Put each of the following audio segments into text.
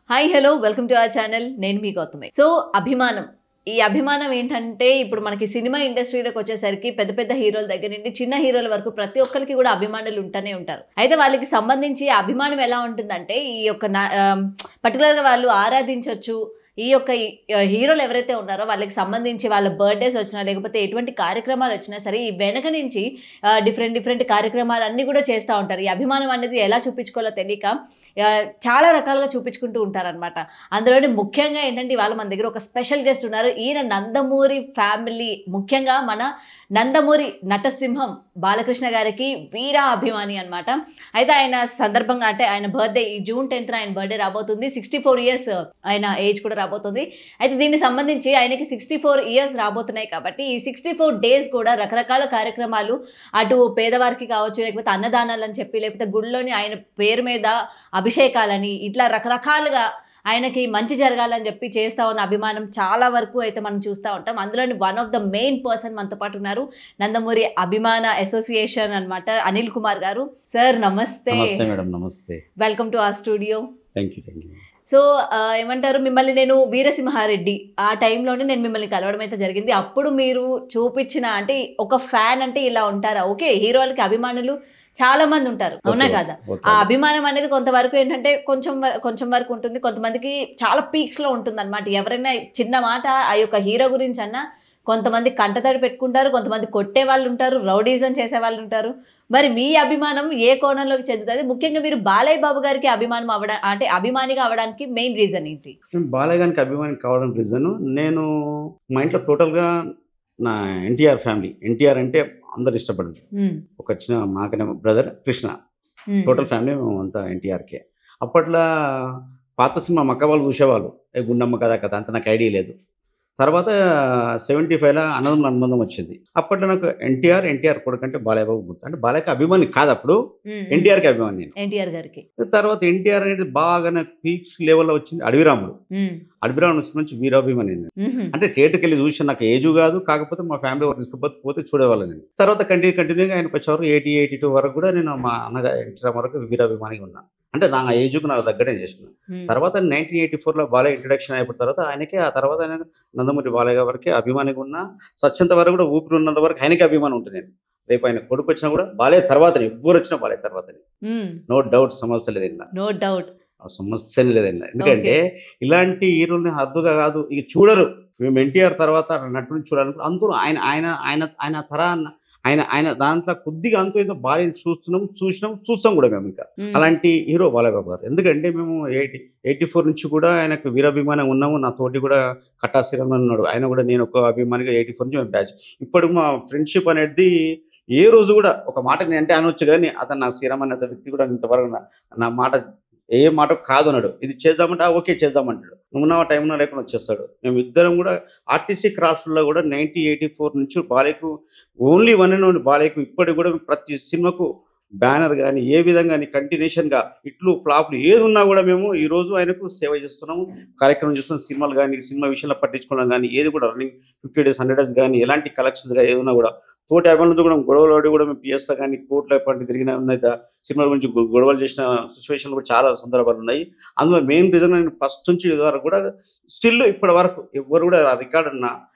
Hi hello welcome to our channel నేను మీ Gautami so అభిమానం ఈ అభిమానం ఏంటంటే ఇప్పుడు మనకి సినిమా ఇండస్ట్రీలోకి వచ్చేసరికి పెద్ద పెద్ద హీరోల దగ్గర నుండి చిన్న హీరోల వరకు ప్రతి ఒక్కరికి కూడా అభిమానులు ఉంటూనే ఉంటారు అయితే వాళ్ళకి సంబంధించి ఆ అభిమానం ఎలా ఉంటుందంటే ఈ యొక్క నా- ఆమ్, పర్టికులర్గా వాళ్ళు ఆరాధించవచ్చు ఈ యొక్క ఈ- ఆ, హీరోలు ఎవరైతే ఉన్నారో వాళ్ళకి సంబంధించి వాళ్ళ బర్త్డేస్ వచ్చినా లేకపోతే ఎటువంటి కార్యక్రమాలు వచ్చినా సరే ఈ వెనక నుంచి డిఫరెంట్ డిఫరెంట్ కార్యక్రమాలు అన్నీ కూడా చేస్తూ ఉంటారు ఈ అభిమానం అనేది ఎలా చూపించుకోవాలో తెలియక ఆ, చాలా రకాలుగా చూపించుకుంటూ ఉంటారనమాట అందులోని ముఖ్యంగా ఏంటంటే ఇవాళ మన దగ్గర ఒక స్పెషల్ గెస్ట్ ఉన్నారు ఈయన నందమూరి ఫ్యామిలీ ముఖ్యంగా మన నందమూరి నటసింహం బాలకృష్ణ గారికి వీరా అభిమాని అనమాట అయితే ఆయన సందర్భంగా అంటే ఆయన బర్త్డే ఈ జూన్ టెన్త్ ఆయన బర్త్డే రాబోతుంది సిక్స్టీ ఫోర్ ఇయర్స్ ఆయన ఏజ్ కూడా రాబోతుంది అయితే దీనికి సంబంధించి ఆయనకి సిక్స్టీ ఫోర్ ఇయర్స్ రాబోతున్నాయి కాబట్టి ఈ సిక్స్టీ ఫోర్ డేస్ కూడా రకరకాల కార్యక్రమాలు అటు పేదవారికి కావచ్చు లేకపోతే అన్నదానాలు అని చెప్పి లేకపోతే గుడిలోని ఆయన పేరు మీద అభిషేకాలని ఇట్లా రకరకాలుగా ఆయనకి మంచి జరగాలని చెప్పి చేస్తా ఉన్న అభిమానం చాలా వరకు అయితే మనం చూస్తూ ఉంటాం అందులోని one of the main person మనతో పాటు ఉన్నారు నందమూరి అభిమాన అసోసియేషన్ అన్నమాట అనిల్ కుమార్ గారు సార్ నమస్తే నమస్తే మేడం నమస్తే welcome to uh studio thank you thank you so uh, ఏమంటారు మిమ్మల్ని నేను వీరసింహారెడ్డి ఆ టైంలోనే నేను మిమ్మల్ని కలవడం అయితే జరిగింది అప్పుడు మీరు చూపించిన అంటే ఒక ఫ్యాన్ అంటే ఇలా ఉంటారా ఓకే హీరోలకి అభిమానులు చాలా మంది ఉంటారు అవునా కదా ఆ అభిమానం అనేది కొంతవరకు ఏంటంటే కొంచెం వ- కొంచెం వరకు ఉంటుంది కొంతమందికి చాలా పీక్స్ లో ఉంటుంది అనమాట ఎవరైనా చిన్న మాట ఆ యొక్క హీరో గురించి అన్నా కొంతమంది కంటతడి పెట్టుకుంటారు కొంతమంది కొట్టే వాళ్ళు ఉంటారు రౌడీజం చేసే వాళ్ళు ఉంటారు మరి మీ అభిమానం ఏ కోణంలోకి చెందుతుంది ముఖ్యంగా మీరు బాలయ్య బాబు గారికి అభిమానం అవ్వడా అంటే అభిమానిగా అవ్వడానికి మెయిన్ రీజన్ ఏంటి బాలయ్యగానికి అభిమాని కావడం రీజన్ నేను మా ఇంట్లో టోటల్గా నా ఎన్టీఆర్ ఫ్యామిలీ ఎన్టీఆర్ అంటే అందరు ఇష్టపడింది ఉమ్, ఒక చిన్న మాకనే బ్రదర్ కృష్ణ ఉమ్, టోటల్ ఫ్యామిలీ మేము అంతా ఎన్టీఆర్కే అప్పట్లో పాత సినిమా మక్క వాళ్ళు చూసేవాళ్ళు ఏ గుండమ్మ కదా కథ అంత నాకు ఐడియా లేదు తర్వాత సెవెంటీ ఫైవ్లో అన్నదమ్ముల అనుబంధం వచ్చింది అప్పట్లో నాకు ఎన్టీఆర్ ఎన్టీఆర్ కొడుకంటే బాలయ్య బాబు గుర్తు అంటే బాలయ్యకి అభిమాని కాదు అప్పుడు ఉమ్, ఉమ్, ఎన్టీఆర్కి అభిమాని నేను ఎన్టీఆర్ గారికి తర్వాత ఎన్టీఆర్ అనేది బాగా పీక్స్ లెవెల్లో వచ్చింది అడవిరాముడు ఉమ్, అడవిరాముడు నుంచి వీరాభిమాని నేను ఉమ్, అంటే థియేటర్కి వెళ్ళి చూసి నాకు ఏజు కాదు కాకపోతే మా ఫ్యామిలీ వర్క్ తీసుకుపోతే పోతే చూడేవాళ్ళని నేను తర్వాత కంటిన్యూ కంటిన్యూగా ఆయనకు వచ్చేవారు ఎయిటీ ఎయిటీ టూ వరకు కూడా నేను మా అన్నగా ఎన్టీ రామారావుకి వీరాభిమానిగా ఉన్నాను అంటే నా ఏజ్కు నాకు దగ్గరే చేసిన ఉమ్, తర్వాత నైన్టీన్ ఎయిటీ ఫోర్లో బాలయ్య ఇంట్రడక్షన్ అయిపోయిన తర్వాత ఆయనకి ఆ తర్వాత ఆయన నందమూరి బాలయ్య గారికి అభిమానిగా ఉన్న సత్యంత వరకు కూడా ఊపిరి ఉన్నంత వరకు ఆయనకి అభిమానం ఉంటుంది నేను రేపు ఆయన కొడుకు వచ్చినా కూడా బాలయ్య తర్వాత ఎవ్వరు వచ్చినా బాలయ్య తర్వాత ఉమ్, నో డౌట్ సమస్య లేదు ఇలా నో డౌట్ ఆ సమస్యనే లేదండి ఎందుకంటే ఇలాంటి హీరోల్ని హద్దుగా కాదు ఇక చూడరు మేము ఎన్టీఆర్ తర్వాత నటుని చూడాలనుకుంటే అందరూ ఆయన ఆయన ఆయన ఆయన తరా ఆయన ఆయన దాంట్లో కొద్దిగా అంతో ఏదో బాగా చూస్తున్నాం చూసినాం చూస్తాం కూడా మేము ఇంకా ఉమ్, అలాంటి హీరో బాలయ్యబాబు గారు ఎందుకంటే మేము ఎయిటీ ఎయిటీ ఫోర్ నుంచి కూడా ఆయనకు వీరాభిమానం ఉన్నాము నా తోటి కూడా కట్టా శ్రీరామ్ ఉన్నాడు ఆయన కూడా నేను ఒక అభిమానిగా ఎయిటీ ఫోర్ నుంచి మేము బ్యాచ్ ఇప్పుడు మా ఫ్రెండ్షిప్ అనేది ఏ రోజు కూడా ఒక మాట నేను అంటే అనొచ్చు కానీ అతను నా శ్రీరామ్ అనే వ్యక్తి కూడా ఇంతవరకు నా నా మాట ఏ మాట కాదు అన్నాడు ఇది చేద్దామంటే "ఆ, ఓకే చేద్దామంటాడు నువ్వు నా టైం లేకుండా వచ్చేస్తాడు మేము ఇద్దరం కూడా ఆర్టీసీ క్రాస్లో కూడా నైన్టీ ఎయిటీ ఫోర్ నుంచి బాలయ్యకు ఓన్లీ వన్ అండ్ ఓన్లీ బాలయ్యకు ఇప్పటికి కూడా ప్రతి సినిమాకు బ్యానర్ కానీ ఏ విధంగా కానీ కంటిన్యూషన్గా ఇట్లు ఫ్లాప్లు ఏది ఉన్నా కూడా మేము ఈ రోజు ఆయనకు సేవ చేస్తున్నాము కార్యక్రమం చేస్తున్నాం సినిమాలు కానీ సినిమా విషయంలో పట్టించుకోవడం కానీ ఏది కూడా running fifty days hundred days కానీ ఎలాంటి కలెక్షన్స్ కానీ ఏది ఉన్నా కూడా తోటి అభిమానులతో కూడా గొడవలు ఆడి కూడా మేము పిఎస్లో కానీ కోర్టులో ఎప్పటి తిరిగిన ఉన్నాయి దా- సినిమాల గురించి గొ- గొడవలు చేసిన సిచ్యువేషన్లు కూడా చాలా సందర్భాలు ఉన్నాయి అందులో మెయిన్ రీజన్ నేను ఫస్ట్ నుంచి ఇది వరకు కూడా స్టిల్ ఇప్పటి వరకు ఎవరు కూడా రికార్డ్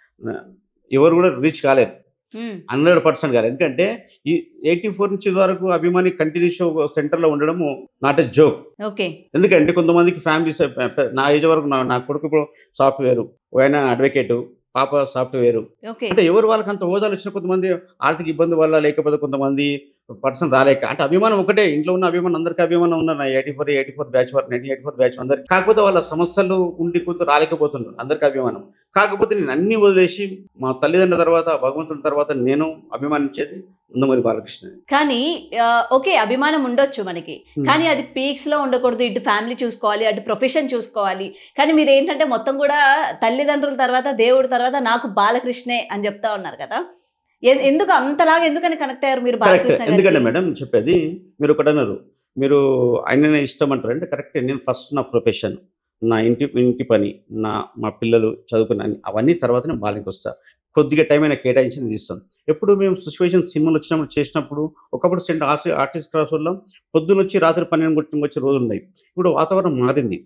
ఎవరు కూడా రీచ్ కాలేదు ఉమ్, హండ్రెడ్ పర్సెంట్ కాదు ఎందుకంటే ఈ ఎయిటీ ఫోర్ నుంచి ఇది వరకు అభిమాని కంటిన్యూ షో సెంటర్లో ఉండడము నాట్ ఎ జోక్ ఓకే ఎందుకంటే కొంతమందికి ఫ్యామిలీస్ నా ఏజ్ వరకు నా నా కొడుకు ఇప్పుడు సాఫ్ట్వేర్ ఆయన అడ్వకేటు పాప సాఫ్ట్వేర్ ఓకే అంటే ఎవరు వాళ్ళకి అంత హోదాలు వచ్చిన కొంతమంది ఆర్థిక ఇబ్బంది వల్ల లేకపోతే కొంతమంది పర్సన్ రాలేక అంటే అభిమానం ఒకటే ఇంట్లో ఉన్న అభిమానం అందరికీ అభిమానం ఉన్నారు నా eighty four eighty four batch వరకు నైన్టీన్ ఎయిటీ ఫోర్ బ్యాచ్ అందరికి కాకపోతే వాళ్ళ సమస్యలు ఉండి కొంత రాలేకపోతున్నారు అందరికీ అభిమానం కాకపోతే నేను అన్ని వదిలేసి మా తల్లిదండ్రుల తర్వాత భగవంతుల తర్వాత నేను అభిమానించేది నందమూరి బాలకృష్ణ కానీ ఆ, ఓకే అభిమానం ఉండొచ్చు మనకి కానీ అది పీక్స్ లో ఉండకూడదు ఇటు ఫ్యామిలీ చూసుకోవాలి అటు ప్రొఫెషన్ చూసుకోవాలి కానీ మీరు ఏంటంటే మొత్తం కూడా తల్లిదండ్రుల తర్వాత దేవుడి తర్వాత నాకు బాలకృష్ణే అని చెప్తా ఉన్నారు కదా ఎ- ఎందుకు అంతలాగా ఎందుకని కనెక్ట్ అయ్యారు మీరు కరెక్ట్ బాలకృష్ణ ఎందుకంటే గారికి? మేడం చెప్పేది మీరు ఒకటి అన్నారు మీరు ఆయననే ఇష్టం అంటారు అంటే కరెక్ట్ నేను ఫస్ట్ నా ప్రొఫెషన్ నా ఇంటి ఇంటి పని నా మా పిల్లలు చదువుకున్న అన్ని- అవన్నీ తర్వాత నేను బాలికి వస్తా కొద్దిగా టైం అయినా కేటాయించి నేను తీస్తాను ఎప్పుడు మేము సిచ్యువేషన్ సినిమాలు వచ్చినప్పుడు చేసినప్పుడు ఒకప్పుడు సెంట్ ఆర్టిస్ట్ క్రాస్ వల్ల పొద్దున్న వచ్చి రాత్రి పన్నెండు కొట్టి వచ్చే రోజులు ఉన్నాయి ఇప్పుడు వాతావరణం మారింది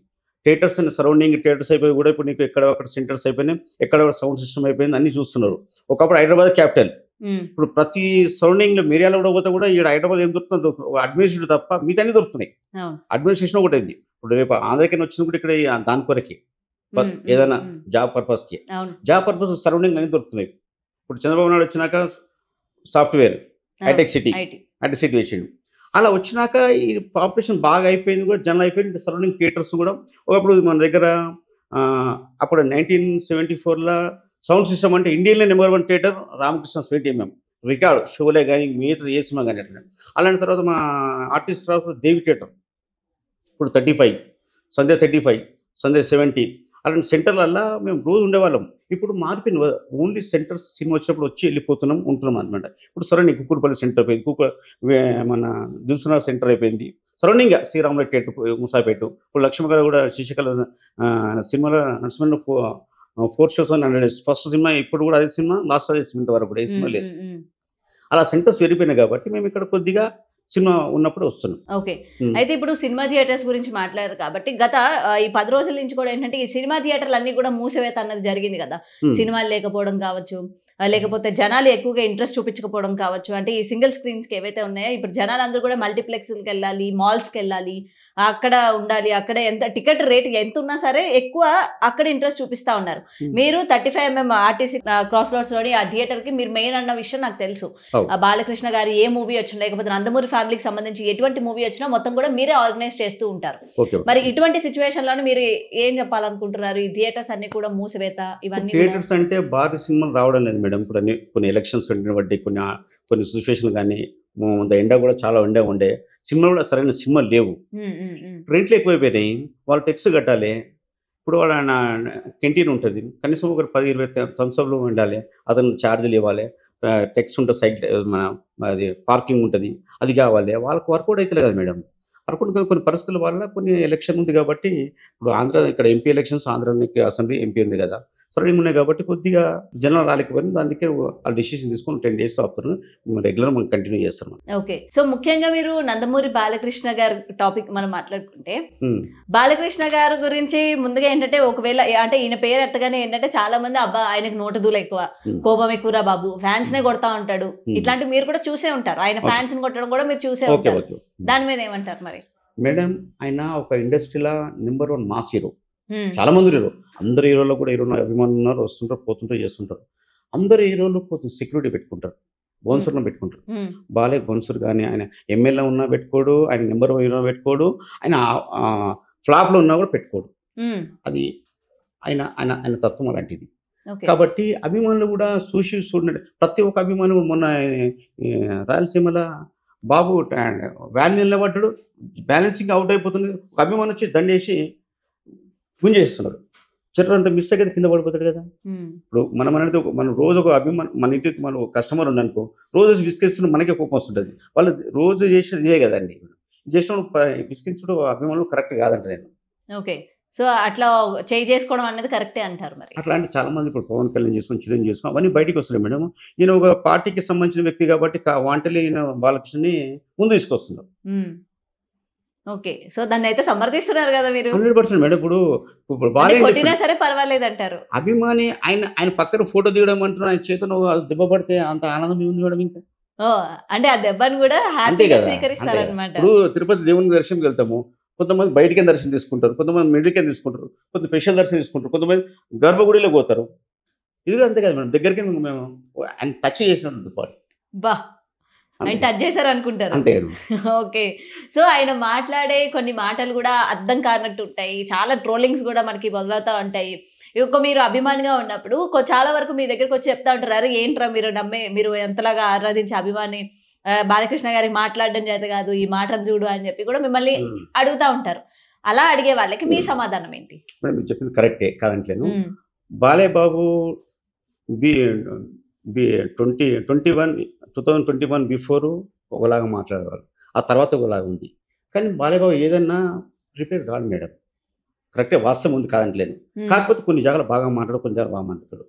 థియేటర్స్ అండ్ సరౌండింగ్ థియేటర్స్ అయిపోయి కూడా ఇప్పుడు నీకు ఎక్కడ అక్కడ సెంటర్స్ అయిపోయినాయి ఎక్కడ సౌండ్ సిస్టమ్ అయిపోయింది అన్ని చూస్తున్నారు ఒకప్పుడు హైదరాబాద్ క్యాపిటల్ ఉమ్, ఇప్పుడు ప్రతి సరౌండింగ్ లో మిరియాల కూడా పోతే కూడా ఇక్కడ హైదరాబాద్ ఏం దొరుకుతుందో అడ్మినిస్ట్రేషన్ తప్ప మిగతా అన్ని దొరుకుతున్నాయి అవును. అడ్మినిస్ట్రేషన్ ఒకటి అయింది ఇప్పుడు రేపు ఆంధ్రకైనా వచ్చింది కూడా ఇక్కడ ఈ దాని కొరకే ఉమ్, ఉమ్, ఏదైనా ఉమ్, జాబ్ పర్పస్కి అవును జాబ్ పర్పస్ సరౌండింగ్ అన్ని దొరుకుతున్నాయి ఇప్పుడు చంద్రబాబు నాయుడు వచ్చినాక software hitech city IT hitech city వేసిండు అలా వచ్చినాక ఈ పాపులేషన్ బాగా అయిపోయింది కూడా జనం అయిపోయింది సరౌండింగ్ థియేటర్స్ కూడా ఒకప్పుడు మన దగ్గర ఆ, అప్పుడు నైన్టీన్ సెవెంటీ ఫోర్లో సౌండ్ సిస్టమ్ అంటే ఇండియన్లో నెంబర్ వన్ థియేటర్ రామకృష్ణ స్వీట్ ఎంఎం రికార్డ్ షోలే కానీ మిగతా ఏ సినిమా కానీ అట్లా అలాంటి తర్వాత మా ఆర్టిస్ట్ రావు దేవి థియేటర్ ఇప్పుడు thirty five Sandhya thirty five Sandhya seventy అలాంటి సెంటర్లల్లో మేము రోజు ఉండేవాళ్ళం ఇప్పుడు మారిపోయింది ఓన్లీ సెంటర్స్ సినిమా వచ్చినప్పుడు వచ్చి వెళ్ళిపోతున్నాం ఉంటున్నాం అనమాట ఇప్పుడు సరే కుక్కూరుపల్లి సెంటర్ అయిపోయింది కుక్క వే- మన దిల్సునాథ్ సెంటర్ అయిపోయింది సరౌండింగ్ శ్రీరాముల థియేటర్ ముసాపేట ఇప్పుడు లక్ష్మి గారు కూడా శశికళ ఆ, సినిమాలో నరసింహ ఫోర్ షోస్ అని ఫస్ట్ సినిమా ఇప్పుడు కూడా అదే సినిమా లాస్ట్ అదే సినిమా వరకు కూడా ఏ సినిమా లేదు అలా సెంటర్స్ పెరిగిపోయినాయి కాబట్టి మేము ఇక్కడ కొద్దిగా సినిమా ఉన్నప్పుడు వస్తున్నాం ఓకే ఉమ్. అయితే ఇప్పుడు సినిమా థియేటర్స్ గురించి మాట్లాడారు కాబట్టి గత ఆ, ఈ పది రోజుల నుంచి కూడా ఏంటంటే ఈ సినిమా థియేటర్లు అన్ని కూడా మూసివేత అన్నది జరిగింది కదా ఉమ్. సినిమాలు లేకపోవడం కావచ్చు ఆ, లేకపోతే జనాలు ఎక్కువగా ఇంట్రెస్ట్ చూపించకపోవడం కావచ్చు అంటే ఈ సింగిల్ స్క్రీన్స్కి ఏవైతే ఉన్నాయో ఇప్పుడు జనాలు అందరూ కూడా మల్టీప్లెక్స్కి వెళ్ళాలి మాల్స్కి వెళ్ళాలి అక్కడ ఉండాలి అక్కడ ఎంత టికెట్ రేట్ ఎంత ఉన్నా సరే ఎక్కువ అక్కడ ఇంట్రెస్ట్ చూపిస్తా ఉన్నారు Hmm. మీరు thirty five MM RTC cross రోడ్స్లోని ఆ థియేటర్కి మీరు మెయిన్ అన్న విషయం నాకు తెలుసు అవును. ఆ బాలకృష్ణ గారు ఏ మూవీ వచ్చినా లేకపోతే నందమూరి ఫ్యామిలీకి సంబంధించి ఎటువంటి మూవీ వచ్చినా మొత్తం కూడా మీరే ఆర్గనైజ్ చేస్తూ ఉంటారు ఓకే మరి ఇటువంటి సిచ్యువేషన్ లోనే మీరు ఏం చెప్పాలనుకుంటున్నారు ఈ థియేటర్స్ అన్ని కూడా మూసివేత ఇవన్నీ కూడా థియేటర్స్ అంటే భారీ సినిమాలు రావడం లేదు మేడం ఇప్పుడు అన్ని కొన్ని ఎలక్షన్స్ ఉండిన బట్టి కొన్ని ఆ- కొన్ని సిచ్యువేషన్ కానీ ఎండ కూడా చాలా ఎండ ఉండే సినిమాలు కూడా సరైన సినిమాలు లేవు ఉమ్, ఉమ్, ఉమ్. రెంట్లు ఎక్కువైపోయినాయి వాళ్ళు టెక్స్ కట్టాలి ఇప్పుడు వాళ్ళ కెంటీన్ ఉంటుంది కనీసం ఒక పది ఇరవై థమ్స్అప్లు ఉండాలి అతను ఛార్జీలు ఇవ్వాలి టెక్స్ ఉంటుంది సైడ్ మన అది పార్కింగ్ ఉంటుంది అది కావాలి వాళ్ళకి వర్కౌట్ అవుతలేదు కదా మేడం వర్కౌట్ కాదు, కొన్ని పరిస్థితుల వల్ల కొన్ని ఎలక్షన్ ఉంది కాబట్టి ఇప్పుడు ఆంధ్ర ఇక్కడ ఎంపీ ఎలక్షన్స్ ఆంధ్రానికి అసెంబ్లీ ఎంపీ ఉంది కదా సరౌండింగ్ ఉన్నాయి కాబట్టి కొద్దిగా జనం రాలేకపోయింది అందుకే వాళ్ళు డిసిషన్ తీసుకొని టెన్ డేస్ ఆపుతారు రెగ్యులర్ మనం కంటిన్యూ చేస్తాం ఓకే సో ముఖ్యంగా మీరు నందమూరి బాలకృష్ణ గారి టాపిక్ మనం మాట్లాడుకుంటే ఉమ్. బాలకృష్ణ గారి గురించి ముందుగా ఏంటంటే ఒకవేళ అంటే ఈయన పేరు ఎత్తగానే ఏంటంటే చాలా మంది అబ్బా ఆయనకు నోటుదూలు ఎక్కువ Hmm. కోపం ఎక్కువరా బాబు ఫ్యాన్స్ నే కొడతా ఉంటాడు Hmm. ఇట్లాంటి మీరు కూడా చూసే ఉంటారు ఆయన Okay. ఫ్యాన్స్ ని కొట్టడం కూడా మీరు చూసే ఓకే ఉంటారు ఓకే దాని మీద ఏమంటారు మరి మేడం ఆయన ఒక ఇండస్ట్రీలో number one mass hero Hmm. చాలా మంది హీరో అందరు హీరోలు కూడా హీరో అభిమానులు ఉన్నారు వస్తుంటారు పోతుంటారు చేస్తుంటారు అందరు హీరోలు పోతు సెక్యూరిటీ పెట్టుకుంటారు బౌన్సర్లను పెట్టుకుంటారు Hmm. బాలే బౌన్సర్ కానీ ఆయన ఎమ్మెల్యే ఉన్నా పెట్టుకోడు ఆయన నెంబర్ వన్ హీరో పెట్టుకోడు ఆయన ఫ్లాప్లో ఉన్నా కూడా పెట్టుకోడు Hmm. అది ఆయన ఆయన ఆయన తత్వం అలాంటిది ఓకే కాబట్టి అభిమానులు కూడా చూసి చూడండి ప్రతి ఒక్క అభిమాను మొన్న ఈ, రాయలసీమలో బాబు వ్యాన్ నిలబడ్డాడు బ్యాలెన్సింగ్ అవుట్ అయిపోతుంది ఒక అభిమానం వచ్చి దండేసి గుంజేస్తున్నాడు చెట్టు అంత మిస్టేక్ అయితే కింద పడిపోతాడు కదా Hmm. ఇప్పుడు మనం అనేది ఒక- మనం రోజు ఒక అభిమానం మన ఇంటికి మన ఒక కస్టమర్ ఉండనుకో రోజు విసిగిస్తున్న మనకే కోపం వస్తుంటుంది వాళ్ళు రోజు చేసేది ఇదే కదండి చేసినప్పుడు విసిగించడం అభిమానులు కరెక్ట్ కాదంట నేను ఓకే సో అట్లా చేయి చేసుకోవడం అనేది కరెక్టే అంటారు మరి అట్లాంటి చాలా మంది ఇప్పుడు పవన్ కళ్యాణ్ చేసుకొని చిరంజీవి చేసుకొని అవన్నీ బయటికి వస్తున్నాయి మేడం ఈయన ఒక పార్టీకి సంబంధించిన వ్యక్తి కాబట్టి కా- వాంటలే ఈయన బాలకృష్ణని ముందు తీసుకొస్తున్నారు మ్మ్. ఓకే సో దాన్ని అయితే సమర్థిస్తున్నారు కదా మీరు హండ్రెడ్ పర్సెంట్ మేడం ఇప్పుడు ఇప్పుడు అంటే బాలయ్య కొట్టినా చెప్పాడు. సరే పర్వాలేదు అంటారు అభిమాని ఆయన ఆయన పక్కన ఫోటో దిగడం అంటున్నా ఆయన చేతిలో దెబ్బ పడితే అంత ఆనందం ఉంది మేడం ఇంకా ఓ అంటే ఆ దెబ్బను కూడా అంతే హ్యాపీగా కదా స్వీకరిస్తారు అంతే కదా. అనమాట ఇప్పుడు తిరుపతి దేవుని దర్శనంకి వెళ్తాము కొంతమంది బయటికి దర్శనం తీసుకుంటారు కొంతమంది మిడిల్కి తీసుకుంటారు కొంత స్పెషల్ దర్శనం తీసుకుంటారు కొంతమంది గర్భగుడిలో పోతారు ఇది కూడా అంతే కదా మేడం దగ్గరికి మేము మేము ఆయన టచ్ చేసినట్టు పాటు బా ఆయన టచ్ చేశారు అనుకుంటారు అంతే కదా ఓకే సో ఆయన మాట్లాడే కొన్ని మాటలు కూడా అర్థం కానట్టు ఉంటాయి చాలా ట్రోలింగ్స్ కూడా మనకి మొదలవుతూ ఉంటాయి ఇంకో మీరు అభిమానిగా ఉన్నప్పుడు కొ- చాలా వరకు మీ దగ్గరకు వచ్చి చెప్తా ఉంటారు అరే ఏంట్రా మీరు నమ్మే మీరు ఎంతలాగా ఆరాధించే అభిమాని ఆ, బాలకృష్ణ గారికి మాట్లాడడం చేత కాదు ఈ మాటలు చూడు అని చెప్పి కూడా మిమ్మల్ని అడుగుతా ఉంటారు అలా అడిగే వాళ్ళకి మీ సమాధానం ఏంటి మేడం మీరు చెప్పింది కరెక్టే కాదంటలేను మ్మ్. Balayya Babu B B twenty twenty one two thousand twenty one before ఒకలాగా మాట్లాడేవారు ఆ తర్వాత ఒకలాగా ఉంది కానీ బాలయ్య బాబు ఏదన్నా ప్రిపేర్ కాదు మేడం కరెక్టే వాస్తవం ఉంది కాదంటలేను మ్మ్. కాకపోతే కొన్ని జాగాలు బాగా మాట్లాడు కొన్ని జాగాలు బాగా మాట్లాడతాడు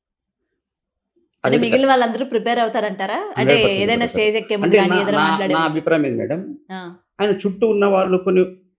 అంటే అది మిగిలిన వాళ్ళందరూ ప్రిపేర్ అవుతారంటారా అంటే 100% ఏదైనా prepare స్టేజ్ ఎక్కే ముందు అంటే కానీ నా- ఏదైనా నా- మాట్లాడే నా అభిప్రాయం ఏంది మేడం ఆ. ఆయన చుట్టూ ఉన్న వాళ్ళు కొన్ని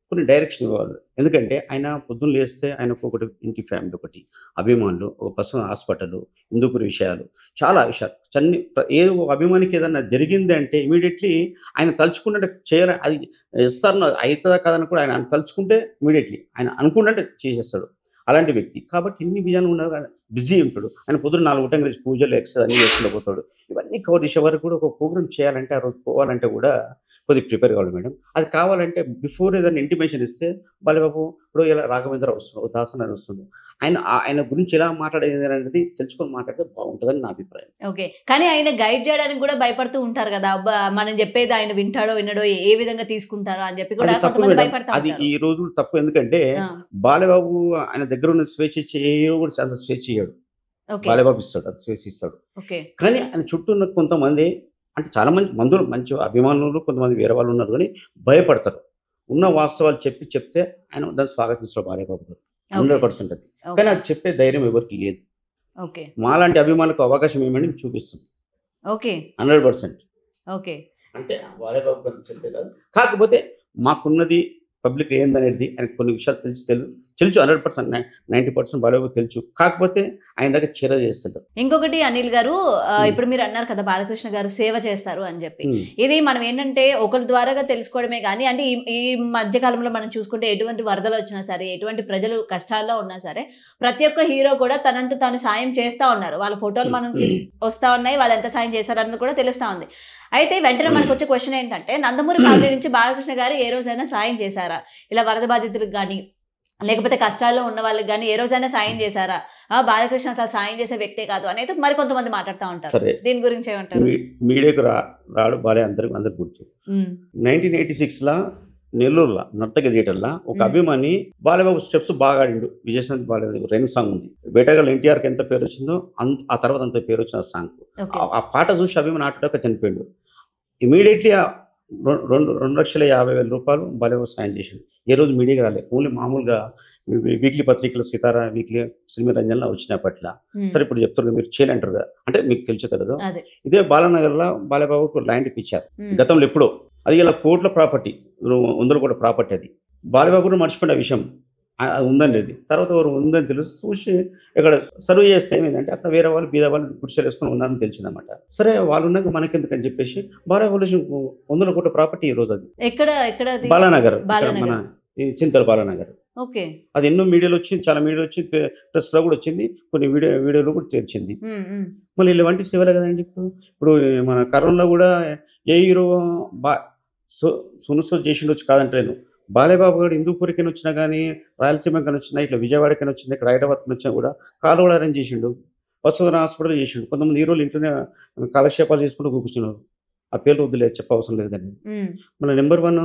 కొన్ని డైరెక్షన్ ఇవ్వాలి ఎందుకంటే ఆయన పొద్దున్న లేస్తే ఆయనకు ఒకటి ఇంటి ఫ్యామిలీ ఒకటి అభిమానులు ఒక పర్సనల్ హాస్పిటల్ హిందూపురి విషయాలు చాలా విషయాలు చన్ని ఏదో ఒక అభిమానికి ఏదన్నా జరిగింది అంటే ఇమీడియట్లీ ఆయన తలుచుకుంటే చేయాలి అది ఇస్తారు అవుతుందా కాదని కూడా ఆయన తలుచుకుంటే ఇమీడియట్లీ ఆయన అనుకుంటే చేసేస్తాడు అలాంటి వ్యక్తి కాబట్టి ఇన్ని విజయాలు ఉన్నా బిజీ ఉంటాడు ఆయన పొద్దున్న నాలుగు గంటల కలిసి పూజలు ఎక్సర్సైజ్ అన్ని చేసుకుంటూ పోతాడు ఇవన్నీ కవర్ చేసే వరకు కూడా ఒక ప్రోగ్రామ్ చేయాలంటే ఆ రోజు పోవాలంటే కూడా కొద్దిగా ప్రిపేర్ కావాలి మేడం అది కావాలంటే బిఫోర్ ఏదైనా ఇంటిమేషన్ ఇస్తే బాలబాబు ఇప్పుడు ఇలా రాఘవేంద్ర వస్తున్నాడు దాసన్ అని వస్తుంది ఆయన ఆ- ఆయన గురించి ఎలా మాట్లాడేది అనేది తెలుసుకొని మాట్లాడితే బాగుంటుందని నా అభిప్రాయం ఓకే కానీ ఆయన గైడ్ చేయడానికి కూడా భయపడుతూ ఉంటారు కదా అబ్బా మనం చెప్పేది ఆయన వింటాడో వినడో ఏ విధంగా తీసుకుంటారో అని చెప్పి కూడా అది తప్పు కొంతమంది మేడం భయపడతా అది ఉంటారు ఈ రోజు తప్పు ఎందుకంటే ఆ, బాలబాబు ఆయన దగ్గర ఉన్న స్వేచ్ఛ ఇచ్చే ఏ హీరో కూడా అంత స్వేచ్ఛ ఇయ్యాడు ఓకే బాలబాబు ఇస్తాడు అది స్వేచ్ఛ ఇస్తాడు ఓకే కానీ ఆయన చుట్టూ ఉన్న కొంతమంది అంటే చాలా మంది మందులు మంచి అభిమానులు కొంతమంది వేరే వాళ్ళు ఉన్నారు కానీ భయపడతారు ఉన్న వాస్తవాలు చెప్పి చెప్తే ఆయన దాన్ని స్వాగతిస్తాడు బాలయ్యబాబు గారు హండ్రెడ్ పర్సెంట్ అది కానీ అది చెప్పే ధైర్యం ఎవరికి లేదు ఓకే మాలాంటి అభిమానులకు అవకాశం ఏమని చూపిస్తుంది ఓకే హండ్రెడ్ పర్సెంట్ ఓకే అంటే బాలయ్యబాబు గారు చెప్పే కాదు కాకపోతే మాకున్నది పబ్లిక్ ఏందనేది ఆయనకు కొన్ని విషయాలు తెలుసు తెలు తెలుసు hundred percent ninety percent Balayyababu తెలుసు కాకపోతే ఆయన దగ్గర చర్య చేస్తుంటారు ఇంకొకటి అనిల్ గారు ఆ, Hmm. ఇప్పుడు మీరు అన్నారు కదా బాలకృష్ణ గారు సేవ చేస్తారు అని చెప్పి ఉమ్. ఇది మనం ఏంటంటే ఒకరి ద్వారాగా తెలుసుకోవడమే కానీ అంటే ఈ ఈ మధ్య కాలంలో మనం చూసుకుంటే ఎటువంటి వరదలు వచ్చినా సరే ఎటువంటి ప్రజలు కష్టాల్లో ఉన్నా సరే ప్రతి ఒక్క హీరో కూడా తనంత తాను సాయం చేస్తా ఉన్నారు వాళ్ళ ఫోటోలు మనం వస్తా ఉన్నాయి వాళ్ళు ఎంత సాయం చేశారన్నది కూడా తెలుస్తా ఉంది అయితే వెంటనే మనకు వచ్చే క్వశ్చన్ ఏంటంటే నందమూరి ఫ్యామిలీ నుంచి బాలకృష్ణ గారు ఏ రోజైనా సాయం చేశారా ఇలా వరద బాధితులకు కానీ లేకపోతే కష్టాల్లో ఉన్న వాళ్ళకి కానీ ఏ రోజైనా సాయం చేశారా ఆ బాలకృష్ణ అసలు సాయం చేసే వ్యక్తే కాదు అనేది మరి కొంతమంది మాట్లాడుతూ ఉంటారు సరే దీని గురించి ఏమంటారు మీ- మీడియాకు రా రాడు బాలే అందరికి అందరికి గుర్తు ఉమ్, నైన్టీన్ ఎయిటీ సిక్స్లో నెల్లూరులో నర్తక థియేటర్లో ఒక మ్మ్. అభిమాని బాలబాబు స్టెప్స్ బాగా ఆడిండు విజయశాంతి బాలయ్య రెండు సాంగ్ ఉంది బేటగల్ ఎన్టీఆర్కి ఎంత పేరు వచ్చిందో అంత ఆ తర్వాత అంత పేరు వచ్చిన ఆ సాంగ్ ఓకే ఆ- ఆ పాట చూసి అభిమాని ఆటోక చనిపోయాడు ఇమీడియట్లీ రెండు రెండు లక్షల యాభై వేల రూపాయలు బాలబాబు సాయం చేసిండు ఏ రోజు మీడియాకి రాలేదు ఓన్లీ మామూలుగా వీ- వీక్లీ పత్రికలు సితారా వీక్లీ సినిమా రంజన్లో వచ్చినప్పట్ల ఉమ్, సరే ఇప్పుడు చెప్తున్నారు మీరు చేయలేంటారు కదా అంటే మీకు తెలుసు కదా అదే ఇదే బాలనగర్లో బాలబాబుకు ల్యాండ్ ఇప్పించారు ఉమ్, గతంలో ఎప్పుడో అది ఇలా కోట్ల ప్రాపర్టీ వందల కోట్ల ప్రాపర్టీ అది బాలబాబు కూడా మర్చిపోయిన ఆ విషయం ఆ- అది ఉందండి అది తర్వాత ఎవరు ఉందని తెలిసి చూసి ఇక్కడ సర్వ్ చేస్తే ఏమైందంటే అక్కడ వేరే వాళ్ళు బీద వాళ్ళు గుడిసెలు వేసుకొని ఉన్నారని తెలిసిందన్నమాట సరే వాళ్ళు ఉన్నాక మనకెందుకు అని చెప్పేసి బాలబాబు వందల కోట్ల ప్రాపర్టీ ఈ రోజు అది ఎక్కడ ఎక్కడ అది? బాలానగర్ ఇక్కడ బాలానగర్. మన ఈ చింతల బాలానగర్ ఓకే అది ఎన్నో మీడియాలో వచ్చింది చాలా మీడియాలో వచ్చింది ప్రెస్లో కూడా వచ్చింది కొన్ని వీడియో వీడియోలో కూడా తెరిచింది ఉమ్, ఉమ్, మళ్ళీ ఇలాంటి సేవలే కదండి ఇప్పుడు ఇప్పుడు మన కరోనాలో కూడా ఏ హీరో బా సో సునుసో చేసిండొచ్చు కాదంటలేను బాలేబాబు గారు హిందూపూర్కి వచ్చినా కానీ రాయలసీమకి వచ్చినా ఇట్లా విజయవాడకి వచ్చినా ఇక్కడ హైదరాబాద్కి వచ్చినా కూడా కాలు కూడా అరేంజ్ చేసిండు వసుధన హాస్పిటల్ చేసిండు కొంతమంది హీరోలు ఇంట్లోనే కాలక్షేపాలు చేసుకుంటూ కూర్చున్నారు ఆ పేర్లు వద్దులేదు చెప్పవసరం లేదండి ఉమ్, మన నెంబర్ వన్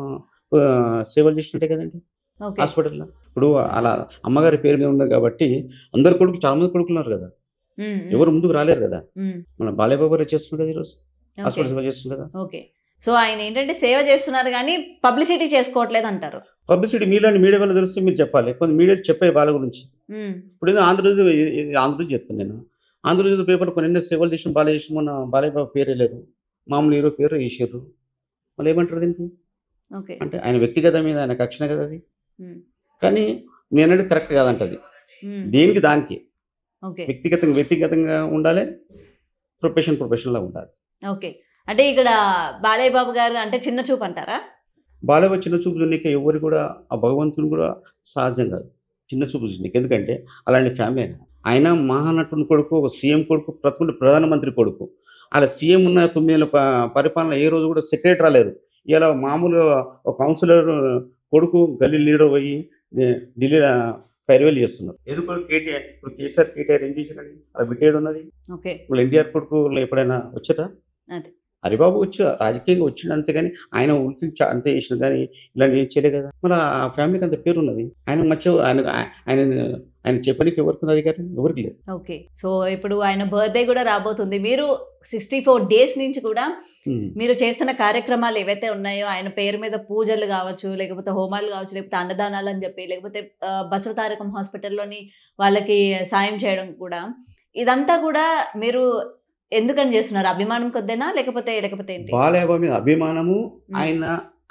సేవలు చేసినట్టే కదండి ఓకే హాస్పిటల్లో ఇప్పుడు అలా అమ్మగారి పేరు మీద ఉంది కాబట్టి అందరు కొడుకు చాలా మంది కొడుకులు ఉన్నారు కదా ఉమ్, ఉమ్, ఎవరు ముందుకు రాలేరు కదా ఉమ్, మన బాలేబాబు గారు చేస్తున్నారు కదా ఈరోజు ఓకే హాస్పిటల్ సేవ చేస్తున్నారు కదా ఓకే సో ఆయన ఏంటంటే సేవ చేస్తున్నారు కానీ పబ్లిసిటీ చేసుకోవట్లేదు అంటారు పబ్లిసిటీ మీలాంటి మీడియా వల్ల తెలిస్తే మీరు చెప్పాలి కొంత మీడియా చెప్పే వాళ్ళ గురించి ఉమ్, ఇప్పుడు ఇది ఆంధ్రజ్యోతి ఇది- ఇది ఆంధ్రజ్యోతి చెప్తాను నేను ఆంధ్రజ్యోతి పేపర్ కొన్ని ఎన్నో సేవలు చేసిన బాలయ్య చేసిన మన బాలయ్య బాబు పేరే లేదు మామూలు హీరో పేరు వేసారు మళ్ళీ ఏమంటారు దీనికి ఓకే అంటే ఆయన వ్యక్తిగత మీద ఆయన కక్షణ కదా అది ఉమ్, కానీ నేనంటే కరెక్ట్ కాదంటది ఉమ్, దేనికి దానికి ఓకే వ్యక్తిగతంగా వ్యక్తిగతంగా ఉండాలి ప్రొఫెషన్ ప్రొఫెషన్లా ఉండాలి ఓకే అంటే ఇక్కడ బాలయ్య బాబు గారు అంటే చిన్న చూపు అంటారా బాలయ్య చిన్న చూపు చూడనీకి ఎవరు కూడా ఆ భగవంతుని కూడా సహజం కాదు చిన్న చూపు చూడనీకి ఎందుకంటే అలాంటి ఫ్యామిలీ ఆయన ఆయన మహానటుని కొడుకు ఒక సీఎం కొడుకు ప్రతికుంటే ప్రధానమంత్రి కొడుకు అలా సీఎం ఉన్న తొమ్మిది నెలల ప- పరిపాలన ఏ రోజు కూడా సెక్రటరీ రాలేదు ఇలా మామూలుగా ఒక కౌన్సిలర్ కొడుకు గల్లీ లీడర్ పోయి ఢి- ఢిల్లీలో పైరువేలు చేస్తున్నారు ఎందుకు కేటీఆర్ ఇప్పుడు కేసీఆర్ కేటీఆర్ ఏం చేశారండి అలా బిట్టేడు ఉన్నది ఓకే వాళ్ళు ఎన్టీఆర్ కొడుకు ఎప్పుడైనా వచ్చారా అదే. హరిబాబు వచ్చి రాజకీయంగా వచ్చిండు అంతే కానీ ఆయన ఉనికి చ- అంతే చేసిన కానీ ఇలాంటి ఏం చేయలేదు కదా మరి ఆ ఫ్యామిలీకి అంత పేరు ఉన్నది ఆయన మధ్య ఆయన ఆయన ఆయన చెప్పడానికి ఎవరికి ఉంది అధికారం ఎవరికి లేదు ఓకే సో ఇప్పుడు ఆయన బర్త్డే కూడా రాబోతుంది మీరు సిక్స్టీ ఫోర్ డేస్ నుంచి కూడా ఉమ్. మీరు చేస్తున్న కార్యక్రమాలు ఏవైతే ఉన్నాయో ఆయన పేరు మీద పూజలు కావచ్చు లేకపోతే హోమాలు కావచ్చు లేకపోతే అన్నదానాలు అని చెప్పి లేకపోతే ఆ, బసవతారకం హాస్పిటల్లోని వాళ్ళకి సాయం చేయడం కూడా ఇదంతా కూడా మీరు ఎందుకని చేస్తున్నారు అభిమానం కొద్దేనా లేకపోతే లేకపోతే ఏంటి బాలయ్య బాబు మీద అభిమానము ఆయన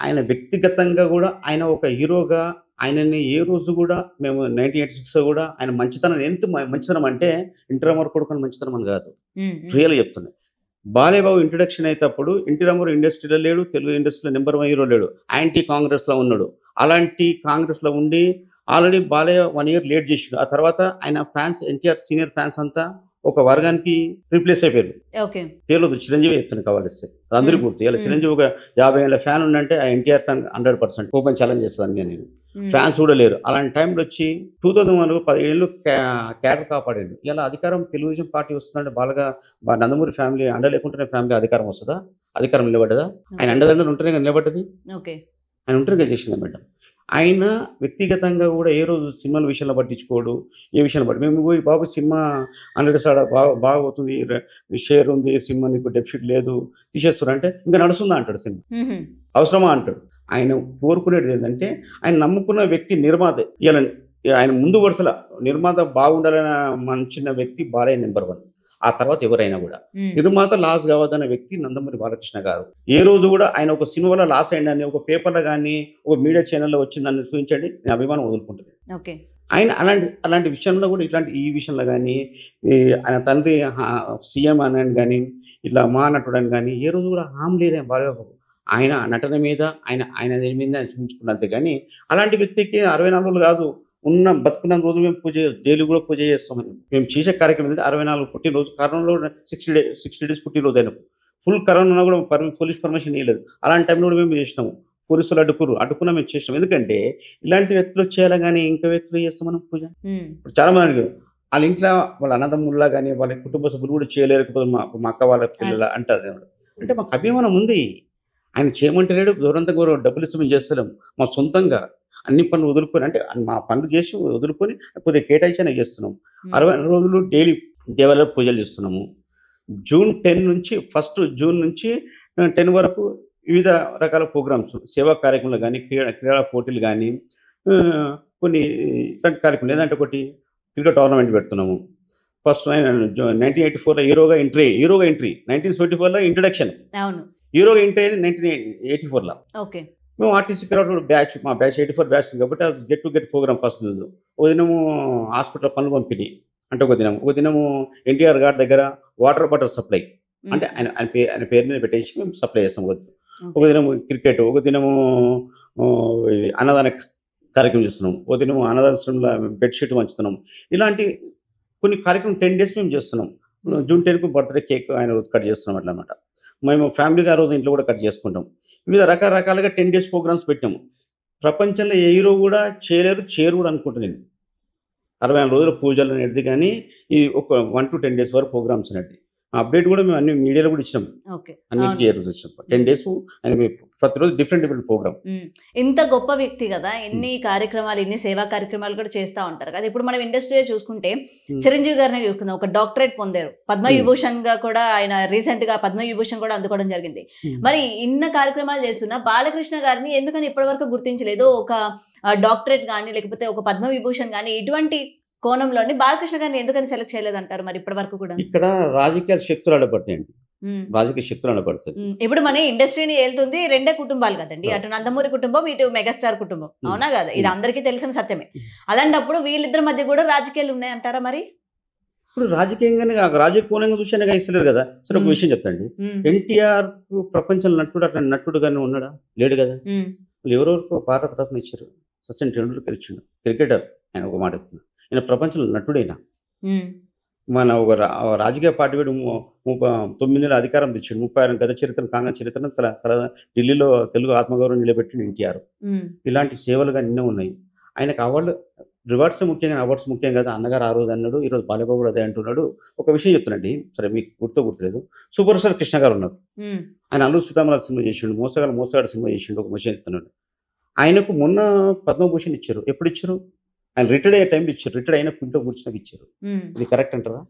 ఆయన వ్యక్తిగతంగా కూడా ఆయన ఒక హీరోగా ఆయనని ఏ రోజు కూడా మేము నైన్టీన్ ఎయిటీ సిక్స్ కూడా ఆయన మంచితనం ఎంత మ- మంచితనం అంటే ఇంటి రామారావు కొడుకుని మంచితనం అని కాదు ఉమ్, ఉమ్. రియల్ చెప్తున్నా బాలేబాబు ఇంట్రడక్షన్ అయ్యేటప్పుడు ఎన్టీ రామారావు ఇండస్ట్రీలో లేడు తెలుగు ఇండస్ట్రీలో నెంబర్ వన్ హీరో లేడు యాంటీ కాంగ్రెస్లో ఉన్నాడు అలాంటి కాంగ్రెస్లో ఉండి already Balayya one year late చేసిండు ఆ తర్వాత ఆయన ఫ్యాన్స్ ఎన్టీఆర్ సీనియర్ ఫ్యాన్స్ అంతా ఒక వర్గానికి రీప్లేస్ అయిపోయారు ఓకే పేర్లేదు చిరంజీవి చెప్తున్నా కావాలిస్తే అది అందరికీ మ్మ్. గుర్తు ఇలా మ్మ్. చిరంజీవి ఒక యాభై ఏళ్ళ ఫ్యాన్ ఉండంటే ఆ NTR fan hundred percent open challenge చేస్తాను నేను ఉమ్, ఫ్యాన్స్ కూడా లేరు అలాంటి టైంలో వచ్చి టూ థౌజండ్ వన్ పదిహేళ్ళు క్యాడర్ కాపాడాడు ఇలా అధికారం తెలుగుదేశం పార్టీ వస్తుందంటే బాగా బా- నందమూరి ఫ్యామిలీ అండ లేకుంటేనే ఫ్యామిలీ అధికారం వస్తుందా అధికారం నిలబడ్డదా ఆయన అండదండలు ఉంటేనే కదా నిలబడ్డది ఓకే ఆయన ఉంటేనే కదా చేసింది మేడం ఆయన వ్యక్తిగతంగా కూడా ఏ రోజు సినిమాల విషయంలో పట్టించుకోడు ఏ విషయంలో పట్టి మేము పోయి బాబు సినిమా హండ్రెడ్ సార్ బాగా బాగా అవుతుంది షేర్ ఉంది సినిమా నీకు డెఫిసిట్ లేదు తీసేస్తున్నారు అంటే ఇంకా నడుస్తుందా అంటాడు సినిమా ఉమ్, అవసరమా అంటాడు ఆయన కోరుకునేది ఏంటంటే ఆయన నమ్ముకున్న వ్యక్తి నిర్మాత ఇలా ఆయన ముందు వరుసల నిర్మాత బాగుండాలన్న మంచిన వ్యక్తి బాలయ్య నెంబర్ వన్ ఆ తర్వాత ఎవరైనా కూడా ఉమ్, నిర్మాత లాస్ కావద్దన్న వ్యక్తి నందమూరి బాలకృష్ణ గారు ఏ రోజు కూడా ఆయన ఒక సినిమాలో లాస్ అయ్యిందని ఒక పేపర్లో కానీ ఒక మీడియా ఛానల్లో వచ్చిందని చూపించండి నేను అభిమానం వదులుకుంటుంది ఓకే ఆయన అలాంటి అలాంటి విషయంలో కూడా ఇట్లాంటి ఈ విషయంలో కానీ ఈ ఆయన తండ్రి సీఎం అని కానీ ఇట్లా మా నటుడు అని కానీ ఏ రోజు కూడా హామ్ లేదే బాలబాబు ఆయన నటన మీద ఆయన ఆయన దీని మీద ఆయన చూపించుకున్నంతే కానీ అలాంటి వ్యక్తికి అరవై నాలుగు రోజులు కాదు ఉన్న బతుకున్న రోజు మేము పూజ డైలీ కూడా పూజ చేస్తామని మేము చేసే కార్యక్రమం ఏంటంటే అరవై నాలుగు పుట్టినరోజు కరోనాలో సిక్స్టీ డే సిక్స్టీ డేస్ పుట్టినరోజు అయినప్పుడు ఫుల్ కరోనా ఉన్నా కూడా పర్మి పోలీస్ పర్మిషన్ ఇవ్వలేదు అలాంటి టైంలో కూడా మేము చేసినాము పోలీసులు అడ్డుకురు అడ్డుకున్నా మేము చేసినాం ఎందుకంటే ఇలాంటి వ్యక్తులు చేయాలి కానీ ఇంకా వ్యక్తులు చేస్తాం మనం పూజ ఉమ్, ఇప్పుడు చాలా మంది అడిగారు, వాళ్ళ ఇంట్లో వాళ్ళ అన్నదమ్ముల్లా కానీ వాళ్ళ కుటుంబ సభ్యులు కూడా చేయలేకపోతే మా మా అక్క వాళ్ళ పిల్లల అంటారు దేవుడు అంటే మాకు అభిమానం ఉంది ఆయన చేయమంటే లేడు దూరంతా కూడా డబ్బులు ఇస్తే మేము చేస్తలేం మా సొంతంగా అన్ని పనులు వదులుకొని అంటే మా పనులు చేసి వదులుకొని కొద్దిగా కేటాయించి చేస్తున్నాం ఉమ్, అరవై రోజులు డైలీ దేవాలయ పూజలు చేస్తున్నాము జూన్ టెన్ నుంచి ఫస్ట్ జూన్ నుంచి టెన్ వరకు వివిధ రకాల ప్రోగ్రామ్స్ సేవా కార్యక్రమాలు కానీ క్రీడా క్రీడా పోటీలు కానీ ఆ, కొన్ని ఇట్లాంటి కార్యక్రమం లేదంటే ఒకటి క్రికెట్ టోర్నమెంట్ పెడుతున్నాము ఫస్ట్ నైన్టీన్ ఎయిటీ ఫోర్లో హీరోగా ఎంట్రీ హీరోగా ఎంట్రీ నైన్టీన్ సెవెంటీ ఫోర్లో ఇంట్రడక్షన్ అవును హీరోగా ఎంట్రీ అయింది నైన్టీన్ ఎయిటీ ఫోర్లో ఓకే మేము ఆర్టీసీ క్రౌడ్ బ్యాచ్ మా బ్యాచ్ ఎయిటీ ఫోర్ బ్యాచ్ కాబట్టి అది get to get programme first రోజు ఒక దినము హాస్పిటల్ పనులు పంపిణీ అంటే ఒక దినం ఒక దినము ఎన్టీఆర్ గారి దగ్గర వాటర్ బాటిల్ సప్లై ఉమ్, అంటే ఆయన ఆయన పేరు ఆయన పేరు మీద పెట్టేసి మేము సప్లై చేస్తాం ఒక ఓకే. ఒక దినము క్రికెట్ ఒక దినము ఆ, ఇది అన్నదాన కార్యక్రమం చేస్తున్నాం ఒక దినము అన్నదానంలో బెడ్షీట్ పంచుతున్నాం ఇలాంటి కొన్ని కార్యక్రమం టెన్ డేస్ మేము చేస్తున్నాం ఉమ్, జూన్ టెన్కు బర్త్డే కేక్ ఆయన రోజు కట్ చేస్తున్నాం అట్లా అనమాట మేము ఫ్యామిలీగా ఆ రోజు ఇంట్లో కూడా కట్ చేసుకుంటాం వివిధ రకరకాలుగా టెన్ డేస్ ప్రోగ్రామ్స్ పెట్టాము ప్రపంచంలో ఏ హీరో కూడా చేయలేరు చేయరు కూడా అనుకుంటున్నాను నేను అరవై నాలుగు రోజుల పూజలు అనేది కానీ ఈ ఒక వన్ టు టెన్ డేస్ వరకు ప్రోగ్రామ్స్ అనేది అప్డేట్ కూడా మేము అన్ని మీడియాలో కూడా ఇచ్చినాం ఓకే అన్ని అవును. ఇయర్ ఇచ్చినాం టెన్ డేస్ ఆయన మీ ప్రతిరోజు డిఫరెంట్ డిఫరెంట్ ప్రోగ్రామ్ ఉమ్, ఇంత గొప్ప వ్యక్తి కదా ఎన్ని కార్యక్రమాలు ఎన్ని సేవా కార్యక్రమాలు కూడా చేస్తూ ఉంటారు కదా ఇప్పుడు మనం ఇండస్ట్రీలో చూసుకుంటే ఉమ్. చిరంజీవి గారిని చూసుకుందాం ఒక డాక్టరేట్ పొందారు పద్మవిభూషణ్ గా కూడా ఆయన రీసెంట్ గా పద్మవిభూషణ్ కూడా అందుకోవడం జరిగింది మరి ఇన్న కార్యక్రమాలు చేస్తున్న బాలకృష్ణ గారిని ఎందుకని ఇప్పటివరకు గుర్తించలేదు ఒక డాక్టరేట్ కానీ లేకపోతే ఒక పద్మవిభూషణ్ కానీ ఇటువంటి కోణంలోని బాలకృష్ణ గారిని ఎందుకని సెలెక్ట్ చేయలేదు అంటారు మరి ఇప్పటి వరకు కూడా ఇక్కడ రాజకీయ శక్తులు ఆడపడతాయండి ఉమ్. రాజకీయ శక్తులు ఆడపడతాయి ఉమ్, ఇప్పుడు మన ఇండస్ట్రీని వెళ్తుంది రెండే కుటుంబాలు కదండి అవును. అటు నందమూరి కుటుంబం ఇటు మెగాస్టార్ కుటుంబం ఉమ్. అవునా కదా ఇది ఉమ్. అందరికీ తెలిసిన సత్యమే ఉమ్. అలాంటప్పుడు వీళ్ళిద్దరి మధ్య కూడా రాజకీయాలు ఉన్నాయంటారా మరి ఇప్పుడు రాజకీయంగానే కాక రాజకీయంగా చూసానే ఇస్తలేరు కదా సరే ఒక ఉమ్. విషయం చెప్తాండి ఉమ్, ఎన్టీఆర్ ప్రపంచంలో నటుడు అట్లా నటుడుగానే ఉన్నాడా లేడు కదా ఉమ్, వాళ్ళు ఎవరెవరికో భారత రత్న ఇచ్చారు సచిన్ టెండూల్కర్ ఇచ్చిండు క్రికెటర్ ఆయన ఒక మాట చెప్తున్నా ఆయన ప్రపంచంలో నటుడైనా ఉమ్, మన ఒక రా- ఒక రాజకీయ పార్టీ వీడు ము- ముప్ప తొమ్మిది నెలల అధికారం తెచ్చాడు ముప్పై ఆరు గత చరిత్ర కాంగ్రెస్ చరిత్రను తల తల ఢిల్లీలో తెలుగు ఆత్మగౌరవం నిలబెట్టిన ఎన్టీఆర్ ఉమ్, ఇలాంటి సేవలుగా నిన్న ఉన్నాయి ఆయనకు అవార్డు రివార్డ్స్ ముఖ్యంగా అవార్డ్స్ ముఖ్యం కదా అన్నగారు ఆ రోజు అన్నాడు ఈరోజు బాలబాబు కూడా అదే అంటున్నాడు ఒక విషయం చెప్తున్నాండి సరే మీకు గుర్తు గుర్తులేదు సూపర్ స్టార్ కృష్ణ గారు ఉన్నారు ఉమ్, ఆయన అల్లు సీతారామరాజు సినిమా చేసిండు మోసగాడు మోసగాడు సినిమా చేసిండు ఒక విషయం చెప్తున్నాడు ఆయనకు మొన్న పద్మభూషణ్ ఇచ్చారు ఎప్పుడు ఇచ్చారు ఆయన రిటైర్డ్ అయ్యే టైంలో ఇచ్చారు రిటైర్డ్ అయిన ఇంట్లో కూర్చున్నాక ఇచ్చారు ఉమ్, ఇది కరెక్ట్ అంటారా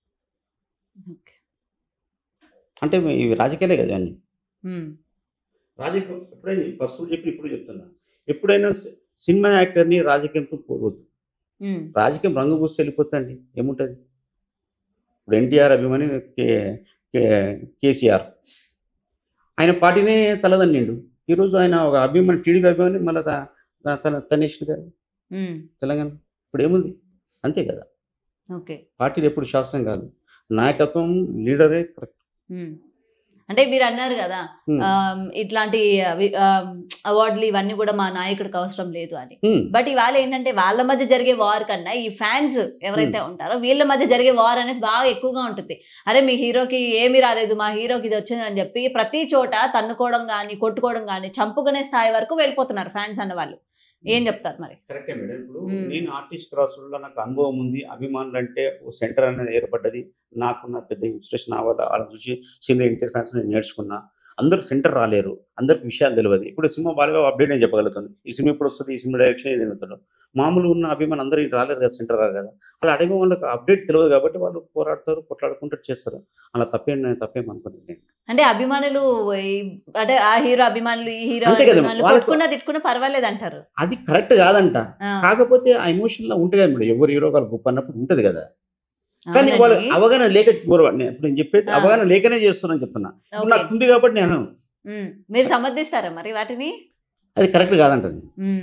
ఓకే. అంటే ఇవి రాజకీయాలే కదా అన్ని ఉమ్, రాజకీయం ఎప్పుడైనా ఫస్ట్ చెప్పి ఇప్పుడు చెప్తున్నా ఎప్పుడైనా సి- సినిమా యాక్టర్ని రాజకీయంతో పోవద్దు ఉమ్, రాజకీయం రంగు పూసి వెళ్ళిపోతుందండి ఏముంటుంది ఇప్పుడు ఎన్టీఆర్ అభిమాని కే కే కేసీఆర్ ఆయన పార్టీనే తలదన్నిండు ఈరోజు ఆయన ఒక అభిమాని టీడీపీ అభిమాని మళ్ళీ తన తనేష్ గారు ఉమ్, తెలంగాణ ఇప్పుడు ఏముంది అంతే కదా ఓకే పార్టీలు ఎప్పుడు శాస్త్రం కాదు నాయకత్వం లీడరే కరెక్ట్ ఉమ్. అంటే మీరు అన్నారు కదా ఆమ్, ఇట్లాంటి అవి- ఆమ్, అవార్డులు ఇవన్నీ కూడా మా నాయకుడికి అవసరం లేదు అని బట్ ఇవాళ ఏంటంటే వాళ్ళ మధ్య జరిగే వార్ కన్నా ఈ ఫ్యాన్స్ ఎవరైతే ఉంటారో వీళ్ళ మధ్య జరిగే వార్ అనేది బాగా ఎక్కువగా ఉంటుంది అరే మీ హీరోకి ఏమీ రాలేదు మా హీరోకి ఇది వచ్చింది అని చెప్పి ప్రతి చోట తన్నుకోవడం కానీ కొట్టుకోవడం కానీ చంపుకునే స్థాయి వరకు వెళ్ళిపోతున్నారు ఫ్యాన్స్ అన్న వాళ్ళు ఏం చెప్తారు మరి కరెక్టే మేడం ఇప్పుడు మ్మ్. నేను ఆర్టిస్ట్ క్రాస్లో నాకు అనుభవం ఉంది అభిమానులు అంటే ఓ సెంటర్ అనేది ఏర్పడ్డది నాకున్న పెద్ద ఇన్స్పిరేషన్ నా వల్ల వాళ్ళ చూసి సీనియర్ ఇంటర్ ఫ్యాన్స్ నేను నేర్చుకున్నా అందరూ సెంటర్ రాలేరు అందరికి విషయాలు తెలియదు ఇప్పుడు సినిమా బాగా అప్డేట్ నేను చెప్పగలుగుతాను ఈ సినిమా ఇప్పుడు వస్తుంది ఈ సినిమా డైరెక్షన్ ఇది అవుతాడు మామూలు ఉన్న అభిమానులు అందరూ ఇటు రాలేరు కదా సెంటర్ రాదు కదా అలా అడిగే వాళ్ళకి అప్డేట్ తెలియదు కాబట్టి వాళ్ళు పోరాడతారు కొట్లాడుకుంటారు చేస్తారు అలా తప్పేం నేను తప్పేం అనుకున్నాను అంటే అభిమానులు ఈ- అంటే ఆ హీరో అభిమానులు ఈ హీరో అంతే కదా, అభిమానులు వాళ్ళకు- కొట్టుకున్నా తిట్టుకున్నా పర్వాలేదు అంటారు అది కరెక్ట్ కాదంట ఆ, కాకపోతే ఆ ఎమోషన్లో ఉంటుంది కదా మేడం ఎవరు హీరో వాళ్ళు గొప్ప అన్నప్పుడు ఉంటుంది కదా కానీ అవునండి. వాళ్ళు అవగాహన లేక గౌరవ- నేను ఇప్పుడు నేను చెప్పేది ఆ. అవగాహన లేకనే చేస్తున్నాను చెప్తున్నా ఇప్పుడు ఓకే. నాకు ఉంది కాబట్టి నేను ఉమ్, మీరు సమర్థిస్తారా మరి వాటిని అది కరెక్ట్ కాదంటాను ఉమ్,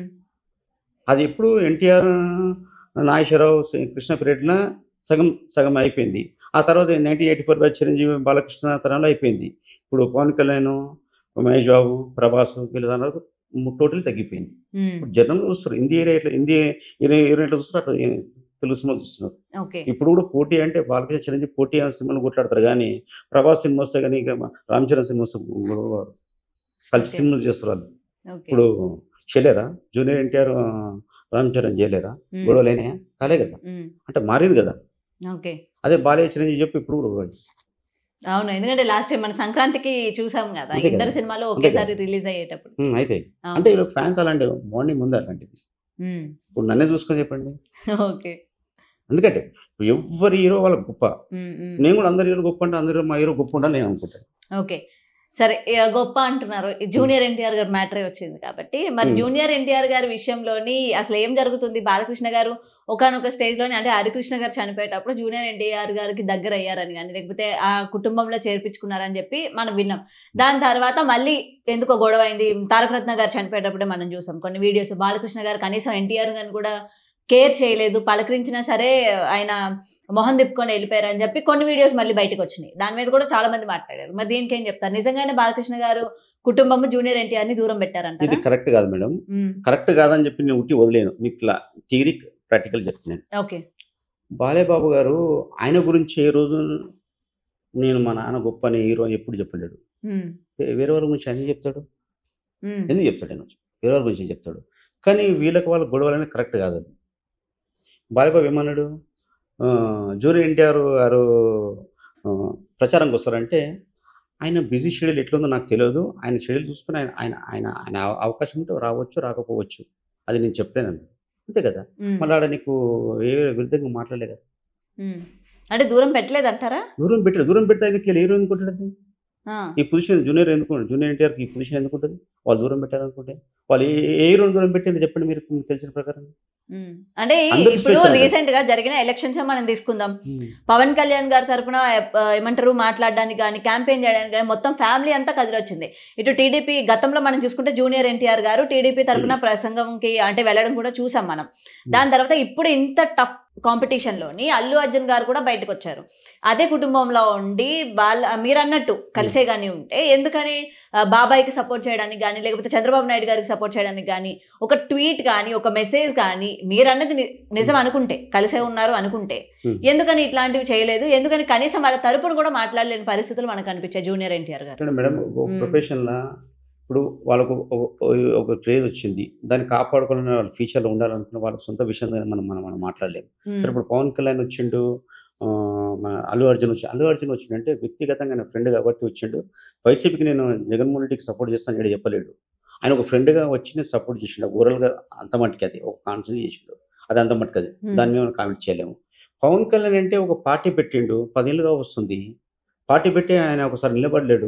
అది ఎప్పుడు ఎన్టీఆర్ నాగేశ్వరరావు శ్రీ- కృష్ణ పీరియడ్న సగం సగం అయిపోయింది ఆ తర్వాత nineteen eighty four by Chiranjeevi Balakrishna తరంలో అయిపోయింది ఇప్పుడు పవన్ కళ్యాణ్ మహేష్ బాబు ప్రభాస్ వీళ్ళ టోటల్ తగ్గిపోయింది ఉమ్, ఇప్పుడు జనం చూస్తారు హిందీ ఏరియా ఇట్లా హిందీ ఏరియా ఏరియా ఎట్లా చూస్తారు అట్లా ఏ- తెలుగు సినిమాలు చూస్తున్నారు ఓకే ఇప్పుడు కూడా పోటీ అంటే బాలకృష్ణ చిరంజీవి పోటీ అనే సినిమాలు కొట్లాడతారు కానీ ప్రభాస్ సినిమా వస్తే కానీ ఇక రామ్ చరణ్ సినిమా వస్తే గొడవ- కలిసి Okay. సినిమాలు చేస్తారు వాళ్ళు ఓకే ఇప్పుడు చేయలేరా జూనియర్ ఎన్టీఆర్ రామ్ చరణ్ చేయలేరా ఉమ్, గొడవలైనా కాలే కదా ఉమ్, అంటే మారింది కదా ఓకే అదే బాలయ్య చిరంజీవి చెప్పి ఇప్పుడు కూడా గొడవలు. అవును ఎందుకంటే లాస్ట్ టైం మన సంక్రాంతికి చూసాం కదా అంతే కదా. ఇద్దరు సినిమాలు అంతే ఒకేసారి రిలీజ్ అయ్యేటప్పుడు ఉమ్, అయితే అవును. అంటే వీళ్ళు ఫ్యాన్స్ అలాంటి మార్నింగ్ ముందు అలాంటిది ఉమ్, ఇప్పుడు నన్నే చూసుకొని చెప్పండి ఓకే ఎందుకంటే ఎవరి హీరో వాళ్ళ గొప్ప ఉమ్, ఉమ్. నేను కూడా అందరి హీరో గొప్ప అంటే అందరూ మా హీరో గొప్ప ఉండాలి నేను అనుకుంటాను ఓకే సరే ఇక గొప్ప అంటున్నారు ఈ జూనియర్ ఎన్టీఆర్ గారు మ్యాటరే వచ్చింది కాబట్టి మరి Hmm. జూనియర్ ఎన్టీఆర్ గారి విషయంలోని అసలు ఏం జరుగుతుంది బాలకృష్ణ గారు ఒకనొక స్టేజ్ లోని అంటే హరికృష్ణ గారు చనిపోయేటప్పుడు జూనియర్ ఎన్టీఆర్ గారికి దగ్గర అయ్యారని కానీ లేకపోతే ఆ కుటుంబంలో చేర్పించుకున్నారని చెప్పి మనం విన్నాం దాని తర్వాత మళ్ళీ ఎందుకో గొడవ అయింది తారక రత్న గారు చనిపోయేటప్పుడే మనం చూసాం కొన్ని వీడియోస్ బాలకృష్ణ గారు కనీసం ఎన్టీఆర్ గారిని కూడా కేర్ చేయలేదు పలకరించినా సరే ఆయన మొహం తిప్పుకొని వెళ్ళిపోయారు అని చెప్పి కొన్ని వీడియోస్ మళ్ళీ బయటకు వచ్చినాయి దాని మీద కూడా చాలా మంది మాట్లాడారు మరి దీనికి ఏం చెప్తారు నిజంగానే బాలకృష్ణ గారు కుటుంబం జూనియర్ ఎన్టీఆర్ ని దూరం ఇది పెట్టారంట కరెక్ట్ కాదు మేడం కరెక్ట్ కాదని చెప్పి నేను ఉట్టి వదిలేను మీకు ఇట్లా థియరీ ప్రాక్టికల్ చెప్తున్నాను ఓకే బాలేబాబు గారు ఆయన గురించి ఏ రోజు నేను మా నాన్న గొప్ప అనే హీరో అని ఎప్పుడు చెప్పలేడు వే- వేరే వాళ్ళ గురించి ఆయన చెప్తాడు ఎందుకు చెప్తాడు ఆయన వేరే వాళ్ళ గురించి చెప్తాడు కానీ వీళ్ళకి వాళ్ళ గొడవలు అనేది కరెక్ట్ కాదు అది బాలేబాబు ఏమన్నాడు ఆ, జూనియర్ ఎన్టీఆర్ గారు ఆ, ప్రచారంకి వస్తారంటే ఆయన బిజీ షెడ్యూల్ ఎట్లుందో నాకు తెలియదు ఆయన షెడ్యూల్ చూసుకుని ఆయన ఆయన ఆయన ఆయన అవ- అవకాశం ఉంటే రావచ్చు రాకపోవచ్చు అది నేను చెప్పలేను అంతే కదా మళ్ళీ ఆడ నీకు ఏ విరుద్ధంగా మాట్లాడలే కదా అంటే దూరం పెట్టలేదంటారా దూరం పెట్టారు దూరం పెడితే ఆయనకి హీరో ఎందుకుంటాడు ఆ, ఈ పొజిషన్ జూనియర్ ఎందుకు జూనియర్ ఎన్టీఆర్కి ఈ పొజిషన్ ఎందుకు ఉంటుంది వాళ్ళు దూరం పెట్టారనుకుంటే వాళ్ళు ఏ ఏ హీరో దూరం పెట్టింది చెప్పండి మీరు మీకు తెలిసిన ప్రకారం ఉమ్. అంటే అందరూ ఇప్పుడు స్వేచ్ఛ ఉంది. రీసెంట్ గా జరిగిన ఎలక్షన్స్ మనం తీసుకుందాం పవన్ కళ్యాణ్ గారి తరపున ఆ, ఏమంటారు మాట్లాడడానికి కానీ క్యాంపెయిన్ చేయడానికి కానీ మొత్తం ఫ్యామిలీ అంతా కదిలొచ్చింది ఇటు టీడీపీ గతంలో మనం చూసుకుంటే జూనియర్ ఎన్టీఆర్ గారు టీడీపీ తరపున ప్రసంగంకి అంటే వెళ్ళడం కూడా చూసాం మనం దాని తర్వాత ఇప్పుడు ఇంత టఫ్ కాంపిటీషన్ లోని అల్లు అర్జున్ గారు కూడా బయటకు వచ్చారు అదే కుటుంబంలో ఉండి వాళ్ళ మీరు అన్నట్టు కలిసే కానీ ఉంటే ఎందుకని ఆ, బాబాయ్కి సపోర్ట్ చేయడానికి కానీ లేకపోతే చంద్రబాబు నాయుడు గారికి సపోర్ట్ చేయడానికి కానీ ఒక ట్వీట్ కానీ ఒక మెసేజ్ కానీ మీరు అన్నది ని- నిజం అనుకుంటే కలిసే ఉన్నారు అనుకుంటే Hmm. ఎందుకని ఇట్లాంటివి చేయలేదు ఎందుకని కనీసం వాళ్ళ తరపున కూడా మాట్లాడలేని పరిస్థితులు మనకు కనిపించాయి జూనియర్ ఎన్టీఆర్ గారు అంటే మేడం ఒక మ్మ్. ప్రొఫెషన్లో ఇప్పుడు వాళ్ళకు ఒక- ఒక- ఒక క్రేజ్ వచ్చింది దాన్ని కాపాడుకోవాలని వాళ్ళ ఫ్యూచర్లో ఉండాలనుకున్న వాళ్ళ సొంత విషయం మీద మనం మనం మనం మాట్లాడలేము Hmm. సరే ఇప్పుడు పవన్ కళ్యాణ్ వచ్చిండు ఆ, మన అల్లు అర్జున్ వచ్చి అల్లు అర్జున్ వచ్చిండంటే వ్యక్తిగతంగా నా ఫ్రెండ్ కాబట్టి వచ్చిండు వైసీపీకి నేను జగన్మోహన్ రెడ్డికి సపోర్ట్ చేస్తాను ఏడు చెప్పలేడు ఆయన ఒక ఫ్రెండ్గా వచ్చి నేను సపోర్ట్ చేసిండు ఓవరాల్గా అంత మట్టుకి అది ఒక కాన్సెప్ట్ చేసిండు అది అంత మట్టుకు అది Hmm. దాన్ని మేము కామెంట్ చేయలేము పవన్ కళ్యాణ్ అంటే ఒక పార్టీ పెట్టిండు పదేళ్ళుగా వస్తుంది పార్టీ పెట్టి ఆయన ఒకసారి నిలబడలేడు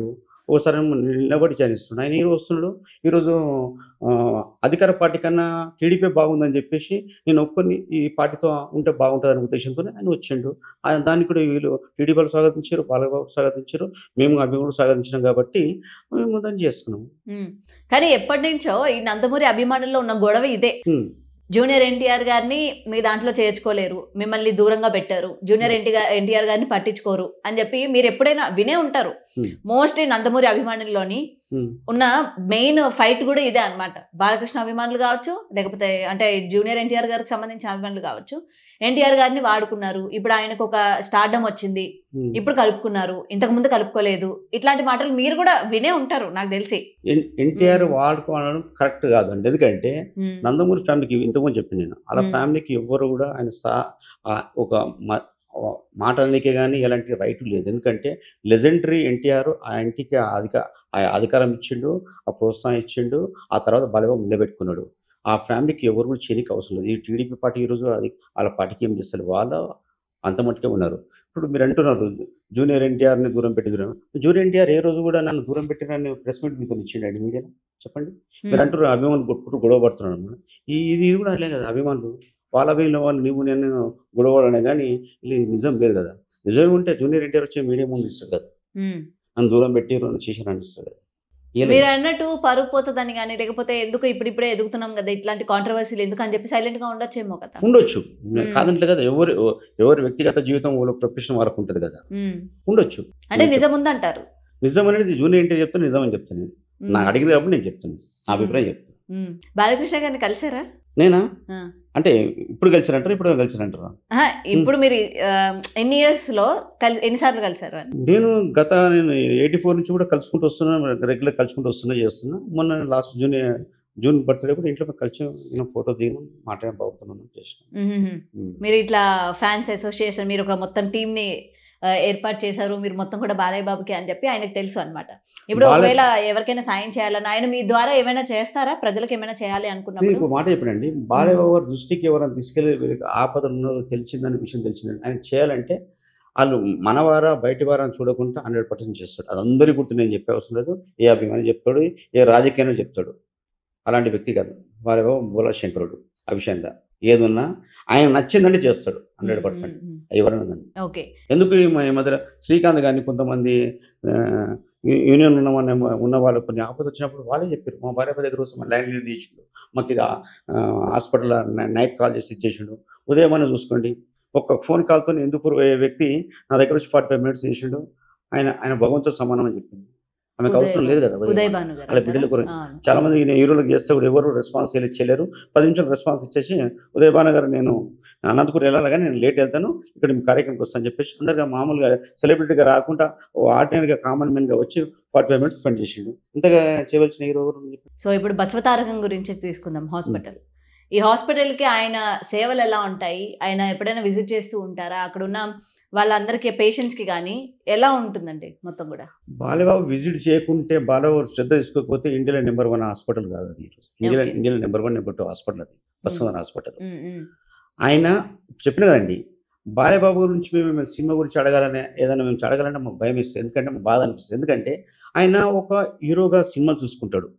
ఓసారి ఏమో నిలబడి చదివిస్తున్నాడు ఆయన ఈరోజు వస్తున్నాడు ఈరోజు ఆ, అధికార పార్టీ కన్నా టీడీపీ బాగుందని చెప్పేసి నేను ఒక్కరిని ఈ పార్టీతో ఉంటే బాగుంటుందనే ఉద్దేశంతో ఆయన వచ్చిండు ఆయన దాన్ని కూడా వీళ్ళు టీడీపీ వాళ్ళు స్వాగతించారు బాలబాబు స్వాగతించారు మేము అభిమానులు స్వాగతించినాం కాబట్టి మేము దాన్ని చేస్తున్నాము ఉమ్. కానీ ఎప్పటి నుంచో ఈ నందమూరి అభిమానుల్లో ఉన్న గొడవ ఇదే ఉమ్. జూనియర్ ఎన్టీఆర్ గారిని మీ దాంట్లో చేర్చుకోలేరు మిమ్మల్ని దూరంగా పెట్టారు జూనియర్ ఎన్టీఆర్ ఎన్టీఆర్ గారిని పట్టించుకోరు అని చెప్పి మీరు ఎప్పుడైనా వినే ఉంటారు Hmm. మోస్ట్లీ నందమూరి అభిమానుల్లోని ఉమ్. ఉన్న మెయిన్ ఫైట్ కూడా ఇదే అన్నమాట బాలకృష్ణ అభిమానులు కావచ్చు లేకపోతే అంటే జూనియర్ ఎన్టీఆర్ గారికి సంబంధించిన అభిమానులు కావచ్చు ఎన్టీఆర్ గారిని వాడుకున్నారు ఇప్పుడు ఆయనకు ఒక స్టార్డమ్ వచ్చింది ఉమ్. ఇప్పుడు కలుపుకున్నారు ఇంతకు ముందు కలుపుకోలేదు ఇట్లాంటి మాటలు మీరు కూడా వినే ఉంటారు నాకు తెలిసి ఎన్- ఎన్టీఆర్ ఉమ్. వాడుకోవడం కరెక్ట్ కాదండి ఎందుకంటే ఉమ్, నందమూరి ఫ్యామిలీకి ఇంతకుముందు చెప్పింది నేను అలా మ్మ్. ఫ్యామిలీకి ఎవ్వరు కూడా ఆయన సా ఆ ఒక మ- ఆ మాట అనడానికి కానీ ఎలాంటి రైట్ లేదు ఎందుకంటే లెజెండరీ ఎన్టీఆర్ ఆ ఇంటికి ఆ అధిక ఆ అధికారం ఇచ్చిండు ఆ ప్రోత్సాహం ఇచ్చిండు ఆ తర్వాత బలవం నిలబెట్టుకున్నాడు ఆ ఫ్యామిలీకి ఎవరు కూడా చేయనికి అవసరం లేదు ఈ టీడీపీ పార్టీ ఈరోజు అది వాళ్ళ పార్టీకి ఏం చేస్తారు వాళ్ళ అంత మట్టుకే ఉన్నారు ఇప్పుడు మీరు అంటున్నారు జూనియర్ ఎన్టీఆర్ని దూరం పెట్టి దూరం జూనియర్ ఎన్టీఆర్ ఏ రోజు కూడా నన్ను దూరం పెట్టిన ప్రెస్ మీట్ మీతో ఇచ్చిండండి మీడియా చెప్పండి మీరు అంటారు అభిమానులు కొట్టుకుంటూ గొడవ పడుతున్నాడు అన్నమాట. ఈ ఇది ఇది కూడా అట్లే కదా అభిమానులు వాళ్ళ అభిమానులు వాళ్ళు నువ్వు నేను గొడవ పడనే కానీ ఇది నిజం లేదు కదా నిజమే ఉంటే జూనియర్ ఎన్టీఆర్ వచ్చి మీడియా ముందు ఇస్తారు కదా ఉమ్. నన్ను దూరం పెట్టి రెండు చేసిన ఇస్తారు కదా ఇయ్యలేదు. మీరు అన్నట్టు పరుగు పోతుందని కానీ లేకపోతే ఎందుకు ఇప్పుడిప్పుడే ఎదుగుతున్నాం కదా ఇట్లాంటి కాంట్రవర్సీలు ఎందుకు అని చెప్పి సైలెంట్ గా ఉండొచ్చేమో కదా ఉండొచ్చు మ్మ్. కాదంటే కదా ఎవరు ఎవరి వ్యక్తిగత జీవితం వాళ్ళ ప్రొఫెషన్ వరకు ఉంటుంది కదా ఉమ్. ఉండొచ్చు అంటే నిజం ఉందంటారు నిజం అనేది జూనియర్ ఎన్టీఆర్ చెప్తాను నిజం అని చెప్తాను నేను ఉమ్. నాకు అడిగింది కాబట్టి నేను చెప్తాను నా అభిప్రాయం చెప్తాను ఉమ్. బాలకృష్ణ గారిని కలిసారా నేనా ఆ. అంటే ఇప్పుడు కలిసిరంటారు ఇప్పుడు కలిసిరంటారా ఆహా, ఇప్పుడు మీరు ఆ, ఎన్ని ఇయర్స్ లో కలిసి ఎన్నిసార్లు కలిసారు అని నేను గత నేను ఎయిటీ ఫోర్ నుంచి కూడా కలుసుకుంటూ వస్తున్నా రెగ్యులర్ కలుసుకుంటూ వస్తున్నా చేస్తున్నా మొన్న లాస్ట్ జూన్ జూన్ బర్త్డే కూడా ఇంట్లో కలిసి నేను ఫోటో దిగిన మాట్లాడే బాగుతున్నాను చేసిన ఉహుహు. మీరు ఇట్లా ఫ్యాన్స్ అసోసియేషన్ మీరు ఒక మొత్తం టీమ్ ని ఆ, ఏర్పాటు చేశారు మీరు మొత్తం కూడా బాలయ్య బాబుకి అని చెప్పి ఆయనకు తెలుసు అన్నమాట ఇప్పుడు బాలయ్య- ఒకవేళ ఎవరికైనా సాయం చేయాలని ఆయన మీ ద్వారా ఏమైనా చేస్తారా ప్రజలకు ఏమైనా చేయాలి నేను అనుకున్నప్పుడు ఇంకో మాట చెప్పానండి బాలయ్యబాబు గారి దృష్టికి ఎవరైనా తీసుకెళ్ళి వీళ్ళకి ఆపదలు ఉన్నదో తెలిసిందని విషయం తెలిసిందని ఆయన చేయాలంటే వాళ్ళు మనవారా బయటి వారా అని చూడకుండా హండ్రెడ్ పర్సెంట్ చేస్తాడు అది అందరి గుర్తు నేను చెప్పే అవసరం లేదు ఏ అభిమాని చెప్తాడు ఏ రాజకీయంలో చెప్తాడు అలాంటి వ్యక్తి కాదు బాలయ్యబాబు బోలా శంకరుడు ఆ విషయంగా ఏదున్నా ఆయన నచ్చిందంటే చేస్తాడు హండ్రెడ్ పర్సెంట్ ఎవరైనా కానీ. ఓకే ఎందుకు ఈ మ- ఈ మధ్య శ్రీకాంత్ కానీ కొంతమంది ఆ, యూ- యూనియన్ ఉన్న వాళ్ళ ఉన్న వాళ్ళు కొన్ని ఆపద వచ్చినప్పుడు వాళ్ళే చెప్పారు మా భార్య దగ్గర వస్తే మా ల్యాండ్ లీడ్ తీసిండు మాకు ఇది హాస్పిటల్ నైట్ కాల్ చేసి ఇచ్చేసిండు ఉదయం అని చూసుకోండి ఒక్క ఫోన్ కాల్తో ఎందుకు వ్యక్తి నా దగ్గర వచ్చి ఫార్టీ ఫైవ్ మినిట్స్ చేసిండు ఆయన ఆయన భగవంతుతో సమానం అని చెప్పింది ఆమెకు ఉదయ్ అవసరం లేదు కదా ఉదయ్ ఉదయ్ భాను గారు వాళ్ళ బిడ్డల గురించి. అవును. చాలా మంది ఈయన హీరోలకు చేస్తే కూడా ఎవరు రెస్పాన్స్ చేయలేరు పది నిమిషాలు రెస్పాన్స్ ఇచ్చేసి ఉదయభాన గారు నేను అనంతపురం వెళ్ళాలి కానీ నేను లేట్ వెళ్తాను ఇక్కడ మీ కార్యక్రమంకి వస్తాను చెప్పేసి అందరిగా మామూలుగా సెలబ్రిటీగా రాకుండా ఆర్డినరీగా కామన్ మెన్గా వచ్చి ఫార్టీ ఫైవ్ మినిట్స్ స్పెండ్ చేసిండు ఇంతగా చేయవలసిన హీరో ఎవరు అని చెప్పి సో ఇప్పుడు బసవతారకం గురించి తీసుకుందాం హాస్పిటల్ ఈ హాస్పిటల్కి ఆయన సేవలు ఎలా ఉంటాయి ఆయన ఎప్పుడైనా విజిట్ చేస్తూ ఉంటారా అక్కడ ఉన్న వాళ్ళందరికీ పేషెంట్స్కి కానీ ఎలా ఉంటుందండి మొత్తం కూడా బాలబాబు విజిట్ చేయకుంటే బాలబాబు శ్రద్ధ తీసుకోకపోతే ఇండియాలో నెంబర్ వన్ హాస్పిటల్ కాదు అది ఈరోజు ఇండియాలో Okay. ఇండియాలో number one number two hospital అది బస్వంతన్ హాస్పిటల్ ఉమ్, ఉమ్, ఆయన చెప్పిన కదండి బాలయ్యబాబు గురించి మేము మేము సినిమా గురించి అడగాలనే ఏదైనా మేము అడగాలంటే మాకు భయం ఇస్తుంది ఎందుకంటే మాకు బాధ అనిపిస్తుంది ఎందుకంటే ఆయన ఒక హీరోగా సినిమాలు చూసుకుంటాడు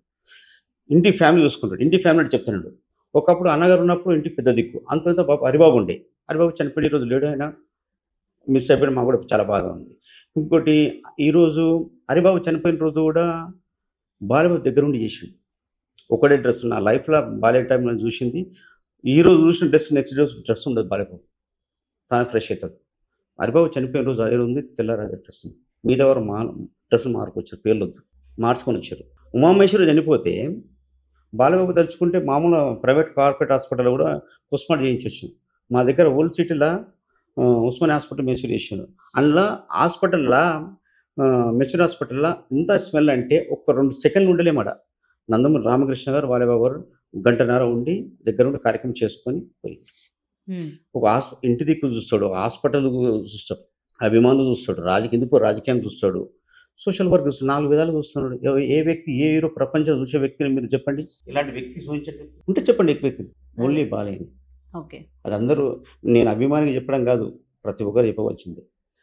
ఇంటి ఫ్యామిలీ చూసుకుంటాడు ఇంటి ఫ్యామిలీ అంటే చెప్తున్నాడు ఒకప్పుడు అన్నగారు ఉన్నప్పుడు ఇంటికి పెద్ద దిక్కు అంతంత బాబు హరిబాబు ఉండే హరిబాబు చనిపోయిన రోజు లేడు ఆయన మిస్ అయిపోయిన మాకు కూడా చాలా బాధ ఉంది ఇంకోటి ఈరోజు హరిబాబు చనిపోయిన రోజు కూడా బాలయ్యబాబు దగ్గర ఉండి చేసిండు ఒకటే డ్రెస్ నా లైఫ్లో బాల్య టైంలో చూసింది ఈ రోజు చూసిన డ్రెస్ నెక్స్ట్ డే డ్రెస్ ఉండదు బాలయ్యబాబు తాను ఫ్రెష్ అవుతాడు హరిబాబు చనిపోయిన రోజు అదే ఉంది తెల్లారు అదే డ్రెస్ ఉంది మీద ఎవరు మా డ్రెస్సులు మార్కొచ్చారు పేర్లు వద్దు మార్చుకొని వచ్చారు ఉమామేశ్వరి చనిపోతే బాలబాబు తలుచుకుంటే మామూలు ప్రైవేట్ కార్పొరేట్ హాస్పిటల్ కూడా పోస్ట్మార్టం చేయించవచ్చు మా దగ్గర ఓల్డ్ సిటీలో ఆ, ఉస్మాన్ హాస్పిటల్ మెచ్యూర్ చేసాడు అందులో హాస్పిటల్లో మెచ్యూర్ హాస్పిటల్లో ఎంత స్మెల్ అంటే ఒక రెండు సెకండ్లు ఉండలేమాడ నందమూరి రామకృష్ణ గారు బాలబాబు గారు గంటన్నర ఉండి దగ్గర ఉండి కార్యక్రమం చేసుకొని పోయి ఉమ్, ఒక హాస్ప ఇంటి దిక్కు చూస్తాడు హాస్పిటల్ చూస్తాడు అభిమానులు చూస్తాడు రాజకీయ ఎందుకు రాజకీయం చూస్తాడు సోషల్ వర్క్ చూస్తాడు నాలుగు విధాలు చూస్తున్నాడు ఎవ- ఏ వ్యక్తి ఏ హీరో ప్రపంచం చూసే వ్యక్తిని మీరు చెప్పండి ఇలాంటి వ్యక్తి చూపించండి ఉంటే చెప్పండి ఏ వ్యక్తి ఓన్లీ బాలయ్య ఓకే అది అందరూ నేను అభిమానికి చెప్పడం కాదు ప్రతి ఒక్కరు చెప్పవలసిందే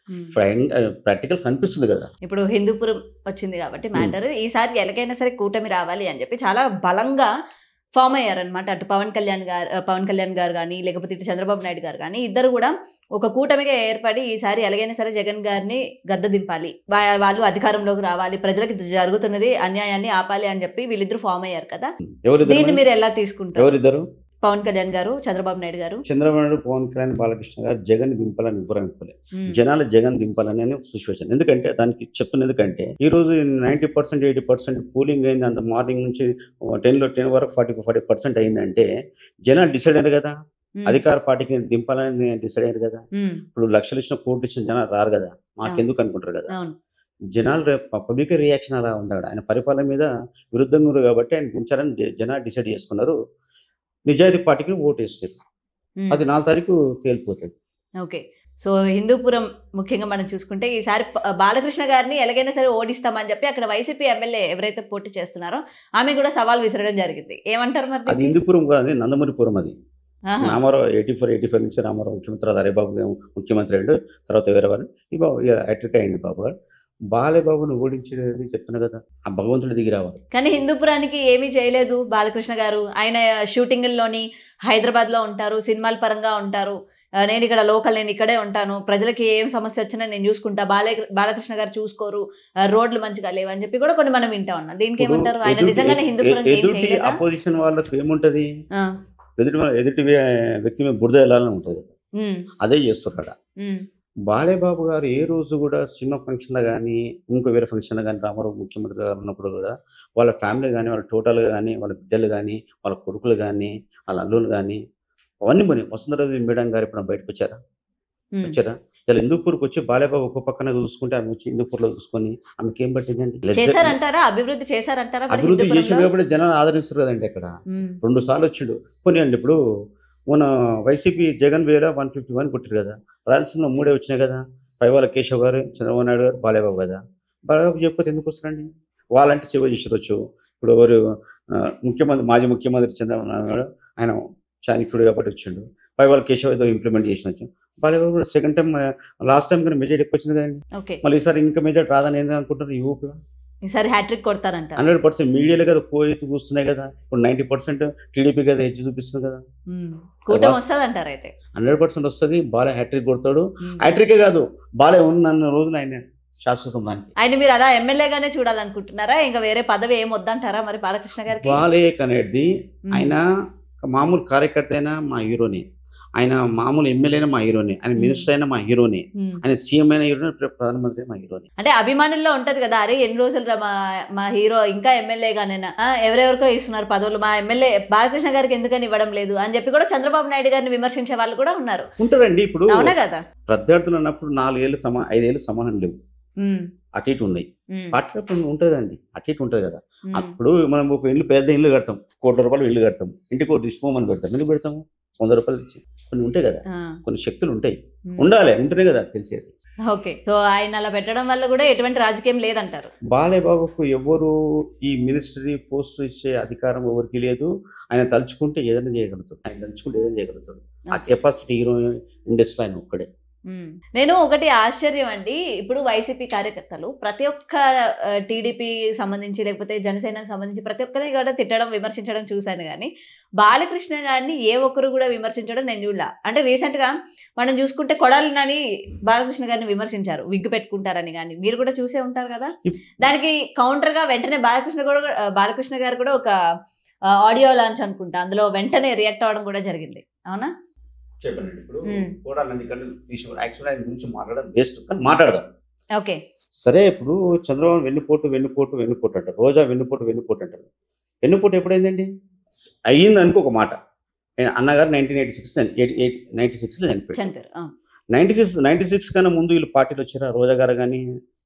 ఉమ్. ప్రాక్టికల్ కనిపిస్తుంది కదా ఇప్పుడు హిందూపురం వచ్చింది కాబట్టి మ్యాటర్ ఈసారి ఎలాగైనా సరే కూటమి రావాలి అని చెప్పి చాలా బలంగా ఫామ్ అయ్యారనమాట అటు పవన్ కళ్యాణ్ గారు పవన్ కళ్యాణ్ గారు కానీ లేకపోతే ఇటు చంద్రబాబు నాయుడు గారు కానీ ఇద్దరు కూడా ఒక కూటమిగా ఏర్పడి ఈసారి ఎలాగైనా సరే జగన్ గారిని గద్ద దింపాలి వా- వాళ్ళు అధికారంలోకి రావాలి ప్రజలకు జరుగుతున్నది అన్యాయాన్ని ఆపాలి అని చెప్పి వీళ్ళిద్దరు ఫామ్ అయ్యారు కదా ఎవరిద్దరు దీన్ని మరి? మీరు ఎలా తీసుకుంటారు ఎవరిద్దరు పవన్ కళ్యాణ్ గారు చంద్రబాబు నాయుడు గారు చంద్రబాబు నాయుడు పవన్ కళ్యాణ్ బాలకృష్ణ గారు జగన్ దింపాలని ఇవ్వరం ఇవ్వలే ఉమ్. జనాలు జగన్ దింపాలని అని సిచ్యువేషన్ ఎందుకంటే దానికి చెప్తున్న ఎందుకంటే ఈ రోజు ninety percent eighty percent cooling అయింది అంత మార్నింగ్ నుంచి టెన్లో టెన్ వరకు ఫార్టీ ఫార్టీ పర్సెంట్ అయిందంటే జనాలు డిసైడ్ అయ్యారు కదా ఉమ్. అధికార పార్టీకి దింపాలని డిసైడ్ అయ్యారు కదా ఉమ్. ఇప్పుడు లక్షలు ఇచ్చిన కోట్లు ఇచ్చిన జనాలు రారు కదా మాకెందుకు అనుకుంటారు కదా అవును జనాలు పబ్లిక్ రియాక్షన్ అలా ఉంది అక్కడ ఆయన పరిపాలన మీద విరుద్ధంగా ఉన్నారు కాబట్టి ఆయన దించాలని జ- జనాలు డిసైడ్ చేసుకున్నారు నిజాయితీ పార్టీకి ఓటు వేస్తారు ఉమ్. అది నాలుగు తారీఖు తేలిపోతుంది ఓకే సో హిందూపురం ముఖ్యంగా మనం చూసుకుంటే ఈసారి ప- బాలకృష్ణ గారిని ఎలాగైనా సరే ఓడిస్తామని చెప్పి అక్కడ వైసీపీ ఎమ్మెల్యే ఎవరైతే పోటీ చేస్తున్నారో ఆమె కూడా సవాల్ విసరడం జరిగింది ఏమంటారు మరి అది దీనికి? హిందూపురం కాదు నందమూరిపురం అది ఆహా. Ramarao eighty four eighty five నుంచి రామారావు ముఖ్యమంత్రి తర్వాత హరిబాబు గారు ముఖ్యమంత్రి అయ్యాడు తర్వాత వేరే వారు ఈ బాబు అట్రిక్ అయ్యింది బాబు గారు బాలయ్యబాబుని ఓడించేది చెప్తున్నా కదా ఆ భగవంతుడు దిగి రావాలి కానీ హిందూపురానికి ఏమీ చేయలేదు బాలకృష్ణ గారు ఆయన షూటింగ్లోని హైదరాబాద్లో ఉంటారు సినిమాల పరంగా ఉంటారు ఆ, నేను ఇక్కడ లోకల్ నేను ఇక్కడే ఉంటాను ప్రజలకి ఏం సమస్య వచ్చినా నేను చూసుకుంటా బాలే బాలకృష్ణ గారు చూసుకోరు ఆ, రోడ్లు మంచిగా లేవు అని చెప్పి కూడా కొన్ని మనం వింటా ఉన్నాం దీనికి ఏమంటారు ఆయన ఎదుటి- నిజంగానే హిందూపురం ఏం ఎదుటి చేయలేదా అపోజిషన్ వాళ్ళకి ఏముంటది ఆ, ఎదుటి వా- ఎదుటి వ్య- వ్యక్తి మీద బురద వెళ్ళాలని ఉంటుంది ఉమ్, అదే చేస్తున్నాడు ఉమ్, బాలేబాబు గారు ఏ రోజు కూడా సినిమా ఫంక్షన్లో కానీ ఇంకో వేరే ఫంక్షన్లో కానీ రామారావు ముఖ్యమంత్రి గారు ఉన్నప్పుడు కూడా వాళ్ళ ఫ్యామిలీ కానీ వాళ్ళ టోటల్గా కానీ వాళ్ళ బిడ్డలు కానీ వాళ్ళ కొడుకులు కానీ వాళ్ళ అల్లులు కానీ అవన్నీ పోయి వసుంధరాజు మేడం గారు ఇప్పుడు బయటకు వచ్చారా ఉమ్. వచ్చారా ఇలా హిందూపూర్కి వచ్చి బాలేబాబు ఒక పక్కన చూసుకుంటే ఆమె వచ్చి హిందూపూర్లో చూసుకొని ఆమెకి ఏం పట్టిందండి లజ్జ- చేశారంటారా అభివృద్ధి చేశారంటారా మరి అభివృద్ధి చేసిన హిందూపురంలో? కాబట్టి జనాలు ఆదరిస్తారు కదండి ఇక్కడ ఉమ్, రెండు సార్లు వచ్చిండు పోనీ అండి ఇప్పుడు మన వైసీపీ జగన్ వేల వన్ ఫిఫ్టీ వన్ కొట్టారు కదా రాయలసీమలో మూడే వచ్చినాయి కదా పైవాల కేశవ్ గారు చంద్రబాబు నాయుడు గారు బాలేబాబు కదా బాలేబాబు చెప్పకపోతే ఎందుకు వస్తారండి వాళ్ళంటే సేవ చేసిరొచ్చు ఇప్పుడు ఎవరు ఆ, ముఖ్యమంత్రి మాజీ ముఖ్యమంత్రి చంద్రబాబు నాయుడు గారు ఆయన చాణక్యుడు కాబట్టి వచ్చిండు పైవాల కేశవ్ ఏదో ఇంప్లిమెంట్ చేసిన వచ్చి బాలేబాబు కూడా సెకండ్ టైం లాస్ట్ టైం కానీ మెజార్టీ ఎక్కువ వచ్చింది కదండి ఓకే మళ్ళీ ఈసారి ఇంకా మెజార్టీ రాదని ఏంది అనుకుంటారు ఈ ఊపిలో ఈసారి హ్యాట్రిక్ కొడతారంటారు హండ్రెడ్ పర్సెంట్ మీడియాలో కదా పోయి కూస్తున్నాయి కదా ఇప్పుడు నైంటీ పర్సెంట్ టీడీపీ కదా హెచ్చు చూపిస్తుంది కదా ఉమ్, కూటమి వస్తుంది అంటారు అయితే హండ్రెడ్ పర్సెంట్ వస్తుంది బాలే హ్యాట్రిక్ కొడతాడు ఉమ్. హ్యాట్రికే కాదు బాలే ఉన్న రోజున ఆయన శాశ్వతం దానికి ఆయన మీరు అలా ఎమ్మెల్యేగానే చూడాలనుకుంటున్నారా ఇంకా వేరే పదవి ఏం వద్దంటారా మరి బాలకృష్ణ గారికి బాలే అనేది ఉమ్, ఆయన మామూలు కార్యకర్త అయినా మా హీరోని ఆయన మామూలు ఎమ్మెల్యే అయినా మా హీరోని ఆయన Hmm. మినిస్టర్ అయినా మా హీరోని ఉమ్. ఆయన సీఎం అయిన హీరోని ప్రధానమంత్రి మా హీరోని అంటే అభిమానుల్లో ఉంటది కదా అరే ఎన్ని రోజులు రా మా మా హీరో ఇంకా ఎమ్మెల్యేగానైనా ఆ, ఎవరెవరికో ఇస్తున్నారు పదవులు మా ఎమ్మెల్యే బాలకృష్ణ గారికి ఎందుకని ఇవ్వడం లేదు అని చెప్పి కూడా చంద్రబాబు నాయుడు గారిని విమర్శించే వాళ్ళు కూడా ఉన్నారు ఉంటారండి ఇప్పుడు అవునా కదా ప్రత్యర్థులు అన్నప్పుడు నాలుగేళ్ళు సమా ఐదేళ్ళు సమానం లేవు ఉమ్, అటు ఇటు ఉన్నాయి ఉమ్, పార్టీ ఉంటుందండి అటు ఇటు ఉంటుంది కదా ఉమ్, అప్పుడు మనం ఒక ఇల్లు పెద్ద ఇల్లు కడతాం కోటి రూపాయలు ఇల్లు కడతాం ఇంటికి ఒక డిస్పోమని పెడతాం ఎందుకు పెడతాము వంద రూపాయలు ఇచ్చి కొన్ని ఉంటాయి కదా ఆ, కొన్ని శక్తులు ఉంటాయి ఉమ్. ఉండాలి ఉంటేనే కదా తెలిసేది ఓకే సో ఆయన అలా పెట్టడం వల్ల కూడా ఎటువంటి రాజకీయం లేదంటారు బాలయ్యబాబుకు ఎవరు ఈ మినిస్ట్రీ పోస్ట్ ఇచ్చే అధికారం ఎవరికి లేదు ఆయన తలుచుకుంటే ఏదైనా చేయగలుగుతాడు ఆయన తలుచుకుంటే ఏదైనా చేయగలుగుతాడు ఆ ఓకే. కెపాసిటీ హీరో ఇండస్ట్రీ ఆయన ఒక్కడే మ్మ్. నేను ఒకటి ఆశ్చర్యం అండి ఇప్పుడు వైసీపీ కార్యకర్తలు ప్రతి ఒక్క టీడీపీ సంబంధించి లేకపోతే జనసేనకు సంబంధించి ప్రతి ఒక్కరిని కూడా తిట్టడం విమర్శించడం చూశాను కానీ బాలకృష్ణ గారిని ఏ ఒక్కరు కూడా విమర్శించడం నేను చూడలా అంటే రీసెంట్గా మనం చూసుకుంటే కొడాలి నాని బాలకృష్ణ గారిని విమర్శించారు విగ్గు పెట్టుకుంటారని కానీ మీరు కూడా చూసే ఉంటారు కదా ఇప్- దానికి కౌంటర్గా వెంటనే బాలకృష్ణ కూడా బాలకృష్ణ గారు కూడా ఒక ఆడియో లాంచ్ అనుకుంటా అందులో వెంటనే రియాక్ట్ అవ్వడం కూడా జరిగింది అవునా చెప్పండి ఇప్పుడు మ్మ్. కూడా నది కళ్ళు తీసి యాక్చువల్ ఆయన గురించి మాట్లాడడం బెస్ట్ కానీ మాట్లాడదాం ఓకే సరే ఇప్పుడు చంద్రబాబు వెన్నుపోటు వెన్నుపోటు వెన్నుపోటు అంటారు రోజా వెన్నుపోటు వెన్నుపోటు అంటారు వెన్నుపోటు ఎప్పుడైందండి అయ్యింది అనుకో ఒక మాట ఆయన అన్నగారు nineteen eighty six eight ninety సిక్స్లో చనిపోయాడు చనిపోయారు ఆ. నైన్టీ సిక్స్ నైన్టీ సిక్స్ కన్నా ముందు వీళ్ళు పార్టీలు వచ్చారా రోజా గారు కానీ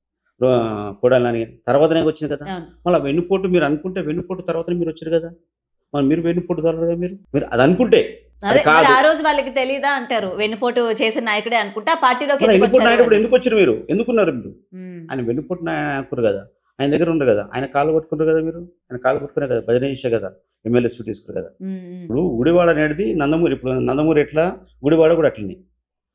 కొడాలని కానీ తర్వాతనే వచ్చింది కదా అవును మళ్ళీ వెన్నుపోటు మీరు అనుకుంటే వెన్నుపోటు తర్వాత మీరు వచ్చారు కదా మరి మీరు వెన్నుపోటు తర్వాత కదా మీరు మీరు అది అనుకుంటే అదే కాదు. మరి ఆ రోజు వాళ్ళకి తెలియదా అంటారు వెన్నుపోటు చేసిన నాయకుడే అనుకుంటే ఆ పార్టీలోకి మరి ఎందుకు వెన్నుపోటు వచ్చారు నాయకుడు అని. ఎందుకు వచ్చారు మీరు ఎందుకున్నారు మీరు ఉమ్, ఆయన వెన్నుపోటు నాయకుడు కదా ఆయన దగ్గర ఉండరు కదా ఆయన కాలు పట్టుకున్నారు కదా మీరు ఆయన కాలు పట్టుకునే కదా భజన చేసే కదా ఎమ్మెల్యే స్వీట్ తీసుకున్నారు కదా ఉమ్, ఉమ్, ఇప్పుడు గుడివాడ అనేది నందమూరి ఇప్పుడు నందమూరి ఎట్లా గుడివాడ కూడా అట్లనే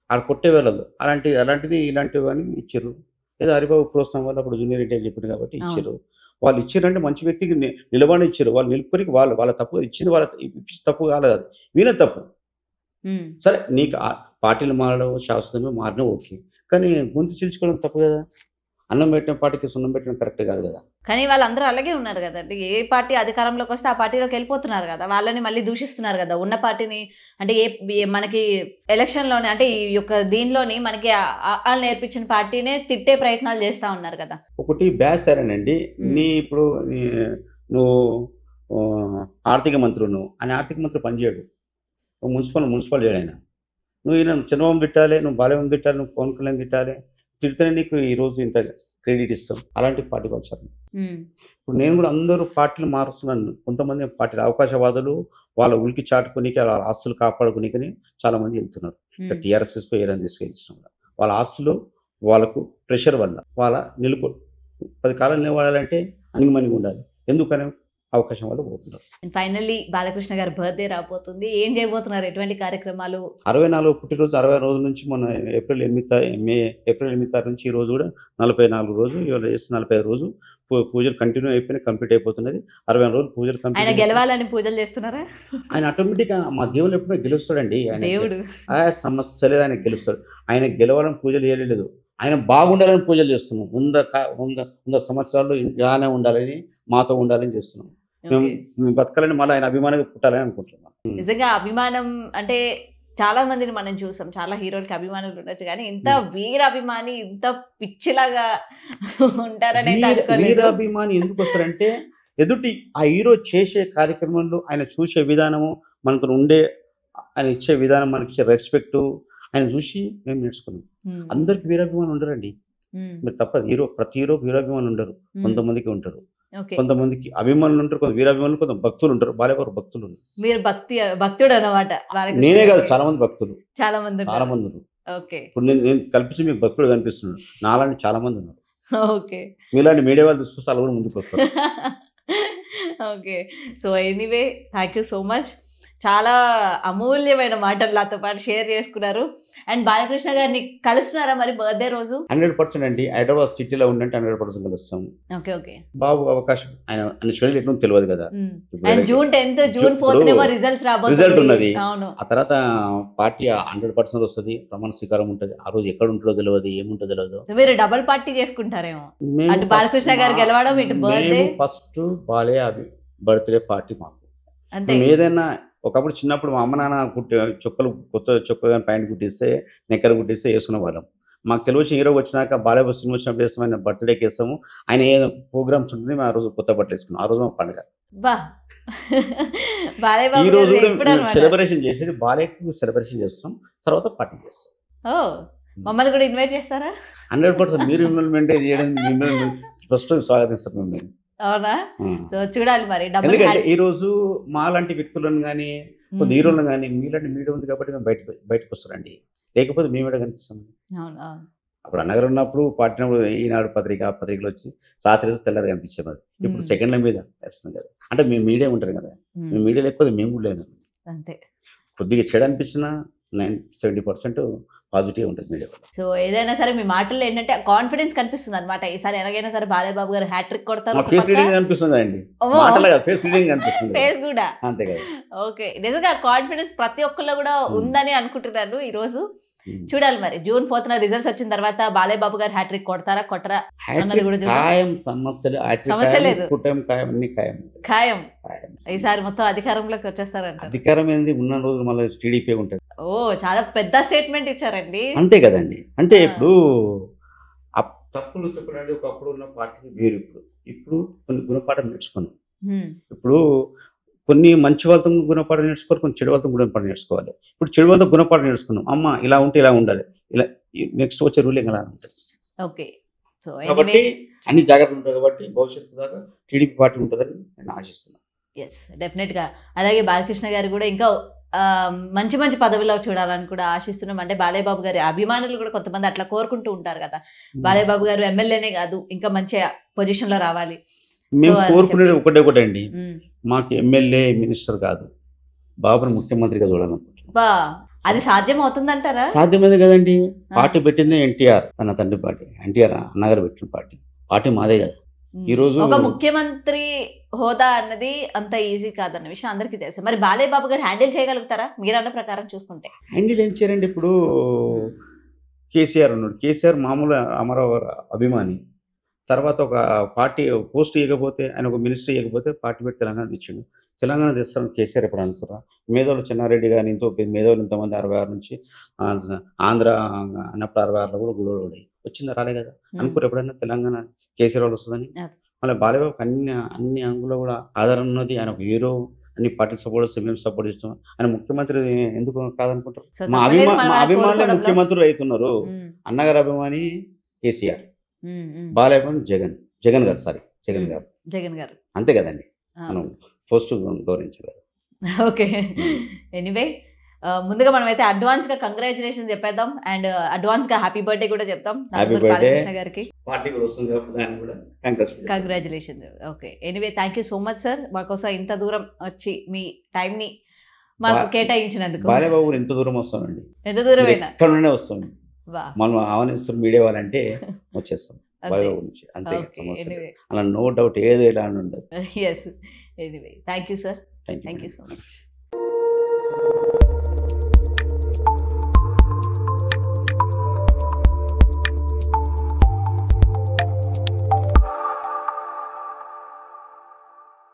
ఆడ కొట్టే వెళ్ళదు అలాంటి అలాంటిది ఇలాంటివి అని ఇచ్చారు ఏదో హరిబాబు ప్రోత్సాహం వల్ల అప్పుడు జూనియర్ ఎన్టీఆర్ చెప్పారు కాబట్టి ఇచ్చారు వాళ్ళు ఇచ్చారంటే మంచి వ్యక్తికి ని- నిలబడి ఇచ్చారు వాళ్ళు నిలుపుకొని వాళ్ళు వాళ్ళ తప్పు ఇచ్చింది వాళ్ళ ఇచ్చి తప్పు కాలేదు అది వీళ్ళ తప్పు ఉమ్. సరే నీకు ఆ పార్టీలు మారడం శాశ్వతంగా మారినా ఓకే కానీ గొంతు చీల్చుకోవడం తప్పు కదా అన్నం పెట్టిన పార్టీకి సున్నం పెట్టడం కరెక్ట్ కాదు కదా కానీ వాళ్ళందరూ అలాగే ఉన్నారు కదండి ఏ పార్టీ అధికారంలోకి వస్తే ఆ పార్టీలోకి వెళ్ళిపోతున్నారు కదా వాళ్ళని మళ్ళీ దూషిస్తున్నారు కదా ఉన్న పార్టీని అంటే ఏ ఏ- మనకి ఎలక్షన్లోనే అంటే ఈ యొక్క దీనిలోని మనకి ఆ- ఆ- వాళ్ళు నేర్పించిన పార్టీనే తిట్టే ప్రయత్నాలు చేస్తూ ఉన్నారు కదా ఒకటి బ్యాస్ సరేనండి మ్మ్. నీ ఇప్పుడు నీ- నువ్వు ఆ, ఆర్థిక మంత్రులు నువ్వు ఆయన ఆర్థిక మంత్రి పనిచేయడు నువ్వు మున్సిపల్ మున్సిపల్ చేయడు ఆయన నువ్వు ఈయన చంద్రబాబు తిట్టాలి నువ్వు బాలయ్యం తిట్టాలి నువ్వు పవన్ కళ్యాణ్ తిట్టాలి తిడితేనే నీకు ఈరోజు ఇంత క్రెడిట్ ఇస్తాం అలాంటి పార్టీకి వచ్చారు ఉమ్. ఇప్పుడు నేను కూడా అందరూ పార్టీలు మారుస్తున్నాను కొంతమంది పార్టీలు అవకాశవాదులు వాళ్ళ ఉనికి చాటుకునికి వాళ్ళ ఆస్తులు కాపాడుకునికని చాలా మంది వెళ్తున్నారు ఉమ్. టీఆర్ఎస్ ఏరని తీసుకెళ్ళిస్తున్నాం వాళ్ళ ఆస్తులు వాళ్ళకు ప్రెషర్ వల్ల వాళ్ళ నిలుపు పది కాలం నిలబడాలంటే అణిగిమణిగి ఉండాలి ఎందుకని అవకాశం వల్ల పోతున్నారు ఫైనల్లీ బాలకృష్ణ గారి బర్త్డే రాబోతుంది ఏం చేయబోతున్నారు ఎటువంటి కార్యక్రమాలు అరవై నాలుగు పుట్టినరోజు అరవై రోజుల నుంచి మన ఏప్రిల్ ఎనిమిది తా- మే ఏప్రిల్ ఎనిమిది తారీఖు నుంచి ఈ రోజు కూడా నలభై నాలుగు రోజు ఇవాళ చేస్తే నలభై ఐదు రోజు పూ- పూజలు కంటిన్యూ అయిపోయినాయి కంప్లీట్ అయిపోతున్నది అరవై రోజులు పూజలు ఆయన కంప్లీట్ గెలవాలని పూజలు చేస్తున్నారా ఆయన ఆటోమేటిక్గా మా దేవుడు ఎప్పుడో గెలుస్తాడండి ఆయన దేవుడు ఆ సమస్య లేదు ఆయన గెలుస్తాడు ఆయన గెలవాలని పూజలు చేయలేదు ఆయన బాగుండాలని పూజలు చేస్తున్నాం వంద కా- వంద వంద సంవత్సరాలు ఇలానే ఉండాలని మాతో ఉండాలని చేస్తున్నాం మేము ఓకే. మేము బతకాలని మళ్ళీ ఆయన అభిమానంగా పుట్టాలని అనుకుంటున్నాం నిజంగా అభిమానం అంటే చాలా మందిని మనం చూసాం చాలా హీరోలకి అభిమానులు ఉండొచ్చు కానీ ఇంత వీర అభిమాని ఇంత పిచ్చిలాగా ఉంటారని అయితే వీర- అనుకోలేదు వీరాభిమాని ఎందుకు వస్తారంటే ఎదుటి ఆ హీరో చేసే కార్యక్రమంలో ఆయన చూసే విధానము మనతో ఉండే ఆయన ఇచ్చే విధానం మనకి ఇచ్చే రెస్పెక్ట్ ఆయన చూసి మేము నేర్చుకున్నాం ఉమ్, అందరికి వీరాభిమానం ఉండరండి ఉమ్, మీరు తప్పదు హీరో ప్రతి హీరో వీరాభిమానులు ఉండరు ఉమ్, కొంతమందికి ఉంటారు ఓకే కొంతమందికి అభిమానులు ఉంటారు కొంత వీరాభిమానులు కొంత భక్తులు ఉంటారు బాలేవారు భక్తులు ఉన్నారు. మీరు భక్తి భక్తుడు అన్నమాట బాలకృష్ణ నేనే కాదు గారికి. చాలా మంది భక్తులు చాలా మంది చాలా ఉన్నారు. మంది ఉన్నారు ఓకే ఇప్పుడు నేను నేను కల్పించి మీకు భక్తుడు కనిపిస్తున్నాడు నాలాంటి చాలా మంది ఉన్నారు ఓకే మీలాంటి మీడియా వాళ్ళు చూస్తే వాళ్ళు కూడా ముందుకు వస్తారు okay so anyway thank you so much చాలా అమూల్యమైన మాటలు నాతో పాటు షేర్ చేసుకున్నారు అండ్ బాలకృష్ణ గారిని కలుస్తున్నారా మరి బర్త్డే రోజు హండ్రెడ్ పర్సెంట్ అండి హైదరాబాద్ సిటీలో ఉండంటే హండ్రెడ్ పర్సెంట్ కలుస్తాం ఓకే ఓకే బాబు అవకాశం ఆయన ఆయన షెడ్యూల్ ఎట్లా తెలియదు కదా అండ్ జూన్ టెన్త్ జూన్ ఇప్పుడు ఫోర్త్ ఏమో రిజల్ట్స్ రాబోతుంది result ఉన్నది. అవును ఆ తర్వాత పార్టీ హండ్రెడ్ పర్సెంట్ వస్తుంది ప్రమాణ స్వీకారం ఉంటుంది ఆ రోజు ఎక్కడ ఉంటుందో తెలియదు ఏముంటుందో తెలియదు So మీరు డబుల్ పార్టీ చేసుకుంటారేమో మేము అటు బాలకృష్ణ first గారు మా- గెలవడం, ఇటు birthday. మేము ఫస్ట్ బాలే అభి బర్త్డే పార్టీ మాకు అంతే మేము ఏదైనా ఒకప్పుడు చిన్నప్పుడు మా అమ్మ నాన్న కుట్టి చొక్కలు కొత్త చొక్క కానీ ప్యాంట్ కుట్టిస్తే నెక్కర్ కుట్టిస్తే వేసుకునే వాళ్ళం మాకు తెలిసి హీరో వచ్చినాక బాలయ్య సినిమా వచ్చినప్పుడు వేస్తాం ఆయన బర్త్డేకి వేస్తాము ఆయన ఏ ప్రోగ్రామ్స్ ఉంటుంది మేము ఆ రోజు కొత్త బట్టలు వేసుకున్నాం ఆ రోజు మా పండుగ బా బాలయ్య ఈ బాబు రోజు గారు కూడా ఎప్పుడు మేము అనమాట సెలబ్రేషన్ చేసేది బాలయ్యకు సెలబ్రేషన్ చేస్తాం తర్వాత పార్టీ చేస్తాం ఓ మమ్మల్ని కూడా ఇన్వైట్ చేస్తారా హండ్రెడ్ పర్సెంట్ మీరు ఇన్వాల్వ్మెంట్ చేయడం మిమ్మల్ని ఫస్ట్ స్వాగతిస్తాం మిమ్మల్ని అవునా ఆ. సో చూడాలి మరి డబుల్ ఎందుకంటే ఈ రోజు మాలాంటి వ్యక్తులను కానీ కొంత హీరోలను కానీ మీలాంటి మీడియా ఉంది కాబట్టి మేము బయట బయటకు వస్తారండి లేకపోతే మేము కూడా కనిపిస్తాం అవును అవును అప్పుడు అన్నగారు ఉన్నప్పుడు పాటినప్పుడు ఈనాడు పత్రిక ఆ పత్రికలు వచ్చి రాత్రి వేస్తే తెల్లారి కనిపించేది అది ఇప్పుడు మ్మ్. సెకండ్ల మీద వేస్తుంది కదా అంటే మేము మీడియా ఉంటారు కదా మ్మ్. మేము మీడియా లేకపోతే మేము కూడా లేదు అంతే కొద్దిగా చెడు అనిపించినా నైన్ సెవెంటీ పర్సెంట్ పాజిటివ్ ఉంటుంది మీడియా వల్ల సో ఏదైనా సరే మీ మాటల్లో ఏంటంటే కాన్ఫిడెన్స్ కనిపిస్తుంది అనమాట ఈసారి ఎలాగైనా సరే బాలయ్య బాబు గారు హ్యాట్రిక్ కొడతారు మా ఫేస్ రీడింగ్ కనిపిస్తుంది కదండి మాటలు కదా ఫేస్ రీడింగ్ కనిపిస్తుంది కదా. ఫేస్ కూడా అంతే కదా ఓకే నిజంగా కాన్ఫిడెన్స్ ప్రతి ఒక్కళ్ళు కూడా మ్మ్. ఉందని అనుకుంటున్నాను ఈ రోజు మ్మ్. చూడాలి మరి జూన్ ఫోర్త్ రిజల్ట్స్ వచ్చిన తర్వాత బాలయ్య బాబు గారు హ్యాట్రిక్ కొడతారా కొట్టరా అన్నది కూడా చూద్దాం. ఖాయం సమస్యలు హ్యాట్రిక్ సమస్య ఖాయం, లేదు. కుటుంబం ఖాయం అన్ని ఖాయం ఖాయం ఖాయం. ఈసారి మొత్తం అధికారంలోకి వచ్చేస్తారంట అధికారం ఏంది ఉన్న రోజు మళ్ళీ టీడీపీ ఉంటుంది ఓ చాలా పెద్ద స్టేట్మెంట్ ఇచ్చారండి అంతే కదండి అంటే ఆ. ఇప్పుడు ఆ తప్పులు చెప్పడానికి ఒకప్పుడు ఉన్న పార్టీ వేరు ఇప్పుడు ఇప్పుడు కొన్ని గుణపాఠం నేర్చుకున్నాం మ్మ్. ఇప్పుడు కొన్ని మంచి వాళ్ళతో గుణపాఠం నేర్చుకోవాలి కొన్ని చెడు వాళ్ళతో గుణపాఠం నేర్చుకోవాలి ఇప్పుడు చెడు వాళ్ళతో గుణపాఠం నేర్చుకున్నాం అమ్మ ఇలా ఉంటే ఇలా ఉండాలి ఇలా నెక్స్ట్ వచ్చే రూలింగ్ అలా ఉంటుంది ఓకే సో కాబట్టి అన్ని జాగ్రత్తలు ఉంటాయి కాబట్టి భవిష్యత్తు దాకా టీడీపీ పార్టీ ఉంటుందని నేను ఆశిస్తున్నాను ఎస్ డెఫినెట్గా అలాగే బాలకృష్ణ గారు కూడా ఇంకా ఆ, మంచి మంచి పదవిలో చూడాలని కూడా ఆశిస్తున్నాం అంటే బాలయ్య బాబు గారి అభిమానులు కూడా కొంతమంది అట్లా కోరుకుంటూ ఉంటారు కదా బాలయ్య బాబు గారు ఎమ్మెల్యేనే కాదు ఇంకా మంచి పొజిషన్ లో రావాలి మేము సో అది కోరుకునేది చెప్పి- ఒకటే ఒకటే అండి మ్మ్. మాకు ఎమ్మెల్యే మినిస్టర్ కాదు బాబుని ముఖ్యమంత్రిగా చూడాలనుకుంటున్నాం బా అది సాధ్యం అవుతుందంటారా సాధ్యమైంది కదండి పార్టీ పెట్టింది ఎన్టీఆర్ తన తండ్రి పార్టీ ఎన్టీఆర్ అన్నగారు పెట్టిన పార్టీ పార్టీ మాదే కదా ఉమ్. ఈ రోజు- ఒక ముఖ్యమంత్రి హోదా అన్నది అంత ఈజీ కాదన్న విషయం అందరికీ తెలుసు మరి బాలయ్య బాబు గారు హ్యాండిల్ చేయగలుగుతారా మీరన్న ప్రకారం చూసుకుంటే హ్యాండిల్ ఏం చేయాలండి ఇప్పుడు కేసీఆర్ ఉన్నాడు కేసీఆర్ మామూలు అమరావు గారు అభిమాని తర్వాత ఒక పార్టీ పోస్ట్ ఇవ్వకపోతే ఆయన ఒక మినిస్టర్ ఇవ్వకపోతే పార్టీ పెట్టి తెలంగాణ ఇచ్చిండు తెలంగాణ తెస్తారని కేసీఆర్ ఎప్పుడు అనుకురా మేధోలు చెన్నారెడ్డి గారిని ఇంతో మేధోలు ఇంతమంది అరవై ఆరు నుంచి ఆ, ఆంధ్ర అన్నప్పుడు అరవై ఆరులో కూడా గుడి వచ్చిందా రాలే కదా అనుకోరు ఎప్పుడైనా తెలంగాణ కేసీఆర్ వాళ్ళు వస్తుందని అదే. మళ్ళీ బాలయ్యబాబుకి అన్ని అన్ని అంగులో కూడా ఆధారం ఉన్నది ఆయన ఒక హీరో అన్ని పార్టీ సపోర్ట్ ఇస్తాం మేము సపోర్ట్ ఇస్తాం ఆయన ముఖ్యమంత్రి ఎందుకు కాదనుకుంటారు సో మా తప్పలేదు అభిమా మనం మా అలా అభిమానులే కోరుకోవడంలో. ముఖ్యమంత్రులు అవుతున్నారు ఉమ్, అన్నగారు అభిమాని కేసీఆర్ ఉమ్, ఉమ్. బాలయ్య అభిమాని జగన్ జగన్ గారు సారీ జగన్ మ్మ్. గారు జగన్ గారు అంతే కదండి ఆ. మనం పోస్ట్ గౌరవించలేదు ఓకే ఎనీవే ముందుగా మనం అయితే అడ్వాన్స్ గా కంగ్రాచులేషన్స్ చెప్పేద్దాం అండ్ అడ్వాన్స్ గా హ్యాపీ బర్త్డే కూడా చెప్తాం Happy నందమూరి birthday. బాలకృష్ణ గారికి పార్టీ కూడా వస్తుంది కాబట్టి దాన్ని కూడా కంగ్రెస్ congratulations okay anyway thank you so much sir మాకోసం ఇంత దూరం వచ్చి మీ టైంని మాకు బా- కేటాయించినందుకు బాలయ్య బాబు ఎంత దూరం వస్తామండి ఎంత దూరమైనా ఎక్కడ నుండే వస్తాం వా మనం ఆహ్వానిస్తాం మీడియా వాళ్ళంటే వచ్చేస్తాం అంతే బాలయ్య బాబు నుంచి అంతే ఓకే సమస్య లేదు. ఎనీవే అలా నో డౌట్ ఏది ఎలా అని ఉండదు yes anyway thank you sir thank Thank you you so much.